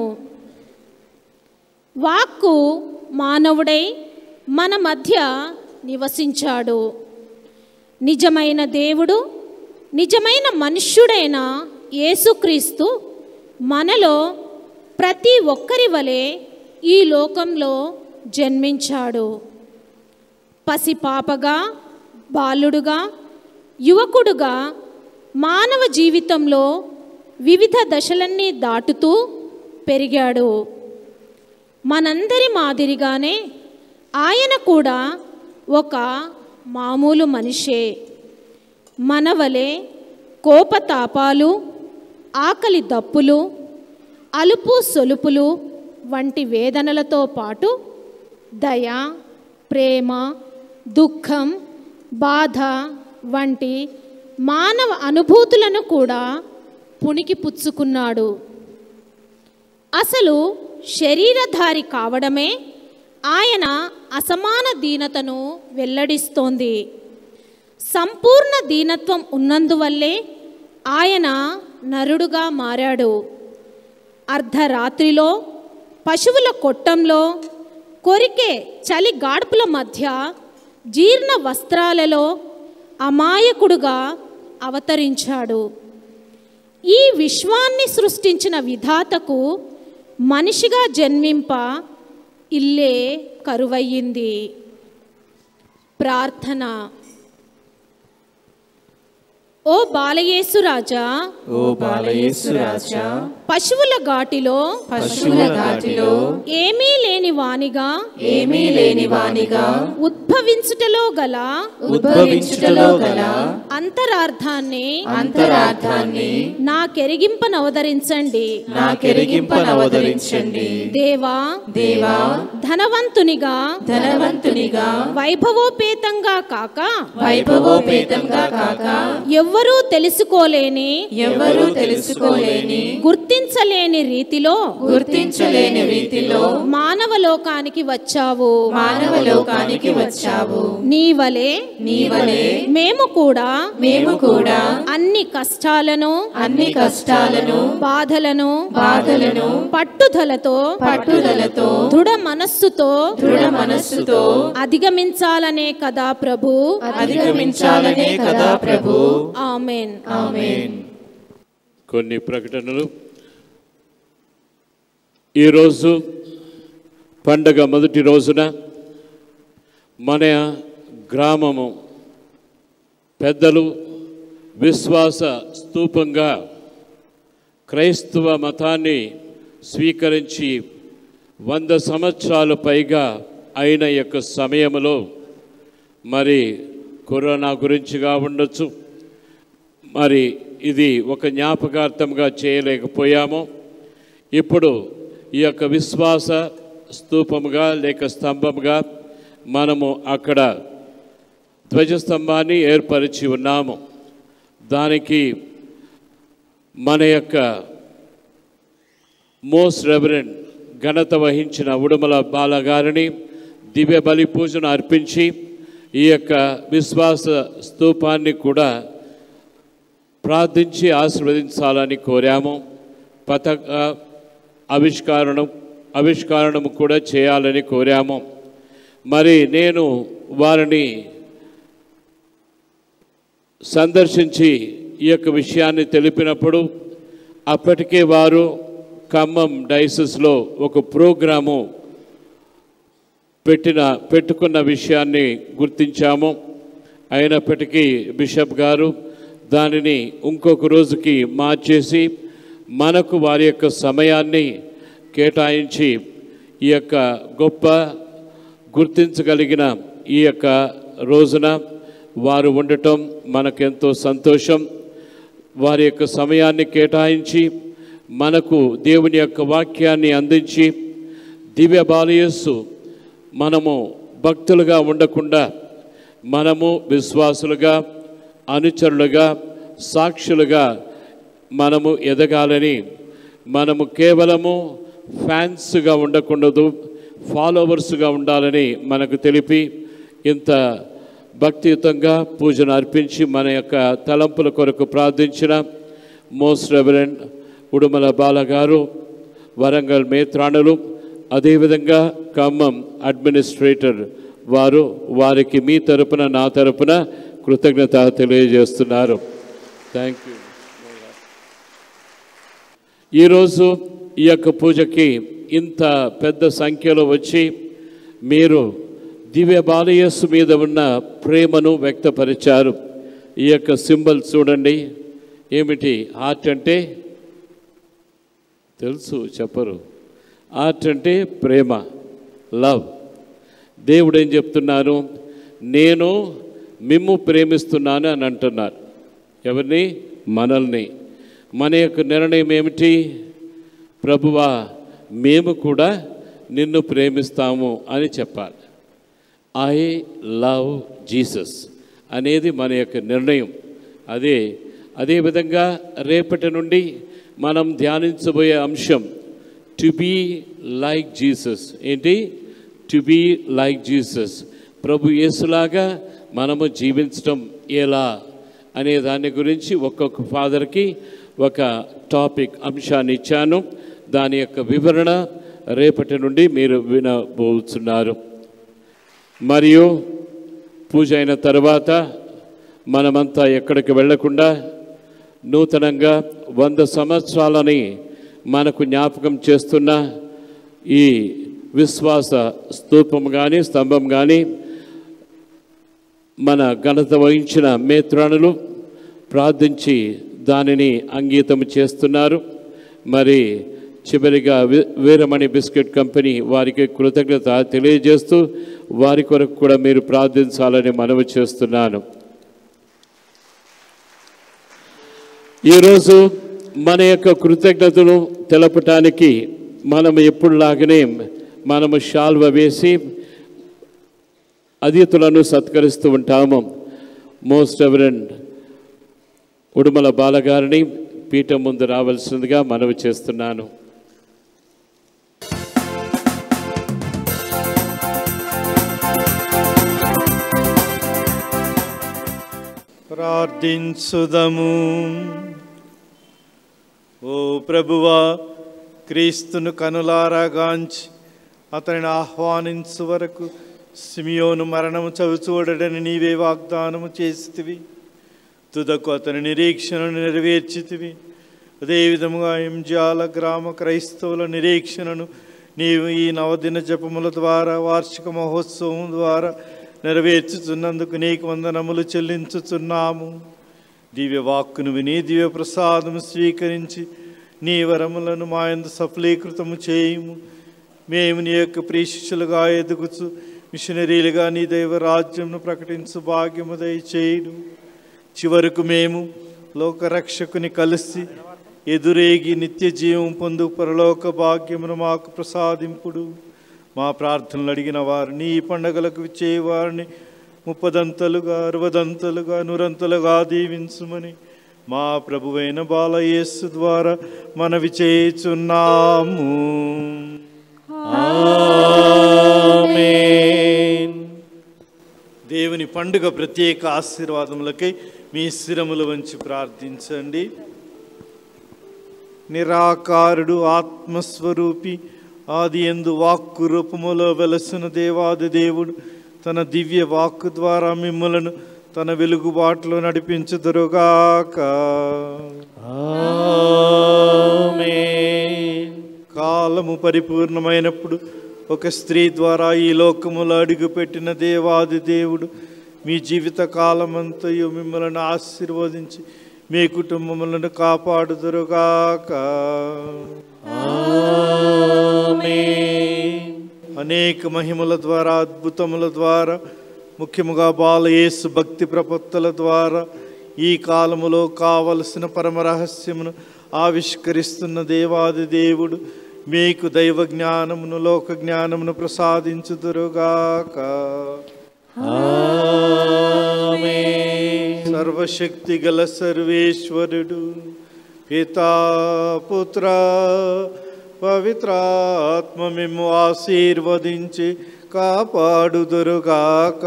వాక్కు మానవుడై మన మధ్య నివసించాడు నిజమైన దేవుడు నిజమైన మనుష్యుడైన యేసుక్రీస్తు మనలో ప్రతి ఒక్కరి వలె ఈ లోకంలో జన్మించాడు పసిపాపగా బాలుడుగా యువకుడుగా మానవ జీవితంలో వివిధ దశలన్నీ దాటుతూ పెరిగాడు మనందరి మాదిరిగానే ఆయన కూడా ఒక మామూలు మనిషే మనవలే కోపతాపాలు ఆకలి దప్పులు అలుపు సొలుపులు వంటి వేదనలతో పాటు దయ ప్రేమ దుఃఖం బాధ వంటి మానవ అనుభూతులను కూడా పుణికి పుచ్చుకున్నాడు అసలు శరీరధారి కావడమే ఆయన అసమాన దీనతను వెల్లడిస్తోంది సంపూర్ణ దీనత్వం ఉన్నందువల్లే ఆయన నరుడుగా మారాడు అర్ధరాత్రిలో పశువుల కొట్టంలో కొరికే చలి గాడ్పుల మధ్య జీర్ణ వస్త్రాలలో అమాయకుడుగా అవతరించాడు ఈ విశ్వాన్ని సృష్టించిన విధాతకు మనిషిగా జన్మింప ఇల్లే కరువయ్యింది ప్రార్థన ఓ బాలయేసురాజా ఓ బాలయేసురాజా పశువుల ఘాటిలో పశువుల ఘాటిలో ఏమీ లేని వానిగా ఏమీ లేని వానిగా ఉద్భవించుటలో గల ఉద్భవించుటలో గల అంతరార్థాన్ని అంతరార్థాన్ని నాకెరిగింపనవదరించండి నాకెరిగింపనవదరించండి దేవా దేవా ధనవంతునిగా ధనవంతునిగా వైభవోపేతంగా కాక వైభవోపేతంగా కాక ఎవ్వరూ తెలుసుకోలేని ఎవ్వరూ తెలుసుకోలేని గుర్తించలేని రీతిలో గుర్తించలేని రీతిలో మానవలోకానికి వచ్చావు మానవలోకానికి వచ్చావు నీవలే నీవలే మేము కూడా మేము కూడా అన్ని కష్టాలను అన్ని కష్టాలను బాధలను బాధలను పట్టుదలతో పట్టుదలతో దృఢ మనస్సుతో దృఢ మనస్సుతో అధిగమించాలనే కదా ప్రభు అధిగమించాలనే కదా ప్రభు ఆమెన్ ఆమేన్ కొన్ని ప్రకటనలు ఈరోజు పండగ మొదటి రోజున మన గ్రామము పెద్దలు విశ్వాస స్తూపంగా క్రైస్తవ మతాన్ని స్వీకరించి వంద సంవత్సరాలు పైగా అయిన యొక్క సమయంలో మరి కరోనా గురించిగా ఉండొచ్చు మరి ఇది ఒక జ్ఞాపకార్థంగా చేయలేకపోయాము ఇప్పుడు ఈ యొక్క విశ్వాస స్తూపముగా లేక స్తంభముగా మనము అక్కడ ధ్వజస్తంభాన్ని ఏర్పరిచి ఉన్నాము దానికి మన యొక్క మోస్ట్ రెవరెండ్ ఘనత వహించిన ఉడుమల బాలగారిని దివ్య బలి పూజను అర్పించి ఈ యొక్క విశ్వాస స్తూపాన్ని కూడా ప్రార్థించి ఆశీర్వదించాలని కోరాము పథక ఆవిష్కరణం ఆవిష్కరణము కూడా చేయాలని కోరాము మరి నేను వారిని సందర్శించి ఈ యొక్క విషయాన్ని తెలిపినప్పుడు అప్పటికే వారు ఖమ్మం డైసెస్లో ఒక ప్రోగ్రాము పెట్టిన పెట్టుకున్న విషయాన్ని గుర్తించాము అయినప్పటికీ బిషప్ గారు దానిని ఇంకొక రోజుకి మార్చేసి మనకు వారి యొక్క సమయాన్ని కేటాయించి ఈ యొక్క గొప్ప గుర్తించగలిగిన ఈ యొక్క రోజున వారు ఉండటం మనకెంతో సంతోషం వారి యొక్క సమయాన్ని కేటాయించి మనకు దేవుని యొక్క వాక్యాన్ని అందించి దివ్య బాలయస్సు మనము భక్తులుగా ఉండకుండా మనము విశ్వాసులుగా అనుచరులుగా సాక్షులుగా మనము ఎదగాలని మనము కేవలము ఫ్యాన్స్గా ఉండకూడదు ఫాలోవర్స్గా ఉండాలని మనకు తెలిపి ఇంత భక్తియుతంగా పూజను అర్పించి మన యొక్క తలంపుల కొరకు ప్రార్థించిన మోస్ట్ రెవరెండ్ ఉడుమల బాలగారు వరంగల్ మేత్రాణులు అదేవిధంగా ఖమ్మం అడ్మినిస్ట్రేటర్ వారు వారికి మీ తరపున నా తరపున కృతజ్ఞత తెలియజేస్తున్నారు థ్యాంక్ యూ ఈరోజు ఈ యొక్క పూజకి ఇంత పెద్ద సంఖ్యలో వచ్చి మీరు దివ్య బాలయస్సు మీద ఉన్న ప్రేమను వ్యక్తపరిచారు ఈ యొక్క సింబల్ చూడండి ఏమిటి ఆర్ట్ అంటే తెలుసు చెప్పరు ఆర్ట్ అంటే ప్రేమ లవ్ దేవుడు ఏం చెప్తున్నారు నేను మిమ్ము ప్రేమిస్తున్నాను అని అంటున్నారు ఎవరిని మనల్ని మన యొక్క నిర్ణయం ఏమిటి ప్రభువా మేము కూడా నిన్ను ప్రేమిస్తాము అని చెప్పాలి ఐ లవ్ జీసస్ అనేది మన యొక్క నిర్ణయం అదే అదేవిధంగా రేపటి నుండి మనం ధ్యానించబోయే అంశం టు బీ లైక్ జీసస్ ఏంటి టు బీ లైక్ జీసస్ ప్రభు యేసులాగా మనము జీవించడం ఎలా అనే దాని గురించి ఒక్కొక్క ఫాదర్కి ఒక టాపిక్ అంశాన్ని ఇచ్చాను దాని యొక్క వివరణ రేపటి నుండి మీరు వినబోతున్నారు మరియు పూజ అయిన తర్వాత మనమంతా ఎక్కడికి వెళ్లకుండా నూతనంగా వంద సంవత్సరాలని మనకు జ్ఞాపకం చేస్తున్న ఈ విశ్వాస స్తూపం కానీ స్తంభం కానీ మన ఘనత వహించిన మేత్రాణులు ప్రార్థించి దానిని అంగీతం చేస్తున్నారు మరి చివరిగా వి- వీరమణి బిస్కెట్ కంపెనీ వారికి కృతజ్ఞత తెలియజేస్తూ వారి కొరకు కూడా మీరు ప్రార్థించాలని మనవి చేస్తున్నాను ఈరోజు మన యొక్క కృతజ్ఞతలు తెలపటానికి మనం ఎప్పుడులాగానే మనము షాల్వ వేసి అతిథులను సత్కరిస్తూ ఉంటాము మోస్ట్ ఎవరెండ్ ఉడుమల బాలగారిని పీఠం ముందు రావాల్సిందిగా మనవి చేస్తున్నాను ప్రార్థించుదము ఓ ప్రభువా క్రీస్తును కనులారాగాంచి అతనిని ఆహ్వానించు వరకు సిమియోను మరణము చవిచూడడని నీవే వాగ్దానము చేసితివి తుదకు అతని నిరీక్షణను నెరవేర్చితివి అదేవిధముగా ఎంజాల గ్రామ క్రైస్తవుల నిరీక్షణను నీవు ఈ నవదిన జపముల ద్వారా వార్షిక మహోత్సవం ద్వారా నెరవేర్చుచున్నందుకు నీకు వందనములు చెల్లించుచున్నాము దివ్య వాక్కును విని దివ్య ప్రసాదము స్వీకరించి నీ వరములను మా యందు సఫలీకృతము చేయుము మేము నీ యొక్క ప్రీశిష్యులుగా ఎదుగుచు మిషనరీలుగా నీ దైవ రాజ్యంను ప్రకటించు భాగ్యము దయచేయుడు చివరకు మేము లోకరక్షకుని కలిసి ఎదురేగి నిత్య జీవం పొందు పరలోక భాగ్యమును మాకు ప్రసాదింపుడు మా ప్రార్థనలు అడిగిన వారిని ఈ పండగలకు విచ్చేవారిని ముప్పదంతలుగా అరవదంతలుగా నురంతలుగా దీవించుమని మా ప్రభువైన బాలయేసు ద్వారా మనవి చేయుచున్నాము దేవుని పండుగ ప్రత్యేక ఆశీర్వాదములకై మీ శిరములు వంచి ప్రార్థించండి నిరాకారుడు ఆత్మస్వరూపి ఆది ఎందు వాక్కు రూపములో వెలసిన దేవాది దేవుడు తన దివ్య వాక్కు ద్వారా మిమ్మలను తన వెలుగుబాటులో నడిపించుదురుగాక కాలము పరిపూర్ణమైనప్పుడు ఒక స్త్రీ ద్వారా ఈ లోకములో అడుగుపెట్టిన దేవాది దేవుడు మీ జీవిత కాలమంతయు మిమ్మల్ని ఆశీర్వదించి మీ కుటుంబములను కాపాడుదురుగాక అనేక మహిమల ద్వారా అద్భుతముల ద్వారా ముఖ్యముగా బాలయేసు భక్తి ప్రపత్తుల ద్వారా ఈ కాలములో కావలసిన పరమ రహస్యమును ఆవిష్కరిస్తున్న దేవాది దేవుడు మీకు దైవ జ్ఞానమును లోక జ్ఞానమును ప్రసాదించుదురుగాక సర్వశక్తి గల సర్వేశ్వరుడు పితా పుత్ర పవిత్రాత్మ మేము ఆశీర్వదించి కాపాడుదురుగాక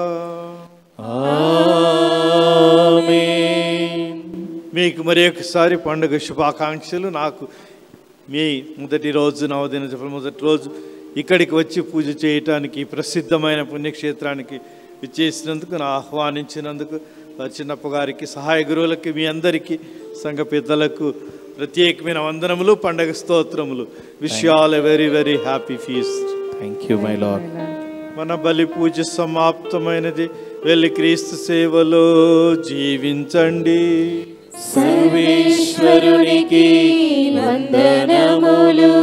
మీకు మరి ఒకసారి పండుగ శుభాకాంక్షలు నాకు మీ మొదటి రోజు నవదిన జపం మొదటి రోజు ఇక్కడికి వచ్చి పూజ చేయటానికి ప్రసిద్ధమైన పుణ్యక్షేత్రానికి విచ్చేసినందుకు నా ఆహ్వానించినందుకు ఆ చిన్నప్ప గారికి సహాయ గురువులకి మీ అందరికీ సంఘ పెద్దలకు ప్రత్యేకమైన వందనములు పండగ స్తోత్రములు wish all a very very happy feast thank you my lord మన బలి పూజ సమాప్తమైనది వెళ్ళి క్రీస్తు సేవలో జీవించండి సర్వేశ్వరునికి వందనములు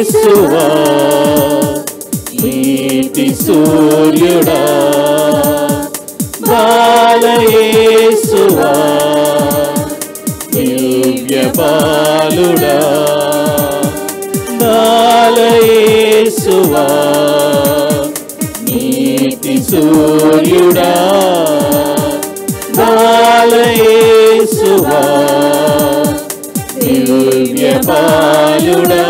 బాలయేసువా నీతి సూర్యుడా బాలయేసువా దివ్య బాలుడా బాలయేసువా నీతి సూర్యుడా బాలయేసువా దివ్య బాలుడా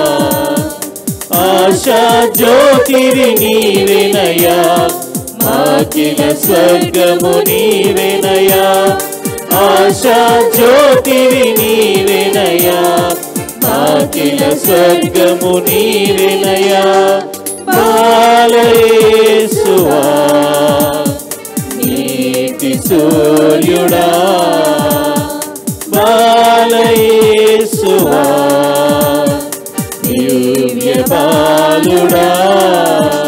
ఆశా జ్యోతిరి నీవెనయా అఖిల స్వర్గము నీవెనయా ఆశా జ్యోతిరి నీవెనయా అఖిల స్వర్గము నీవెనయా బాలయేసువా నీతి సూర్యుడా బాలయేసువా దివ్య బాలుడా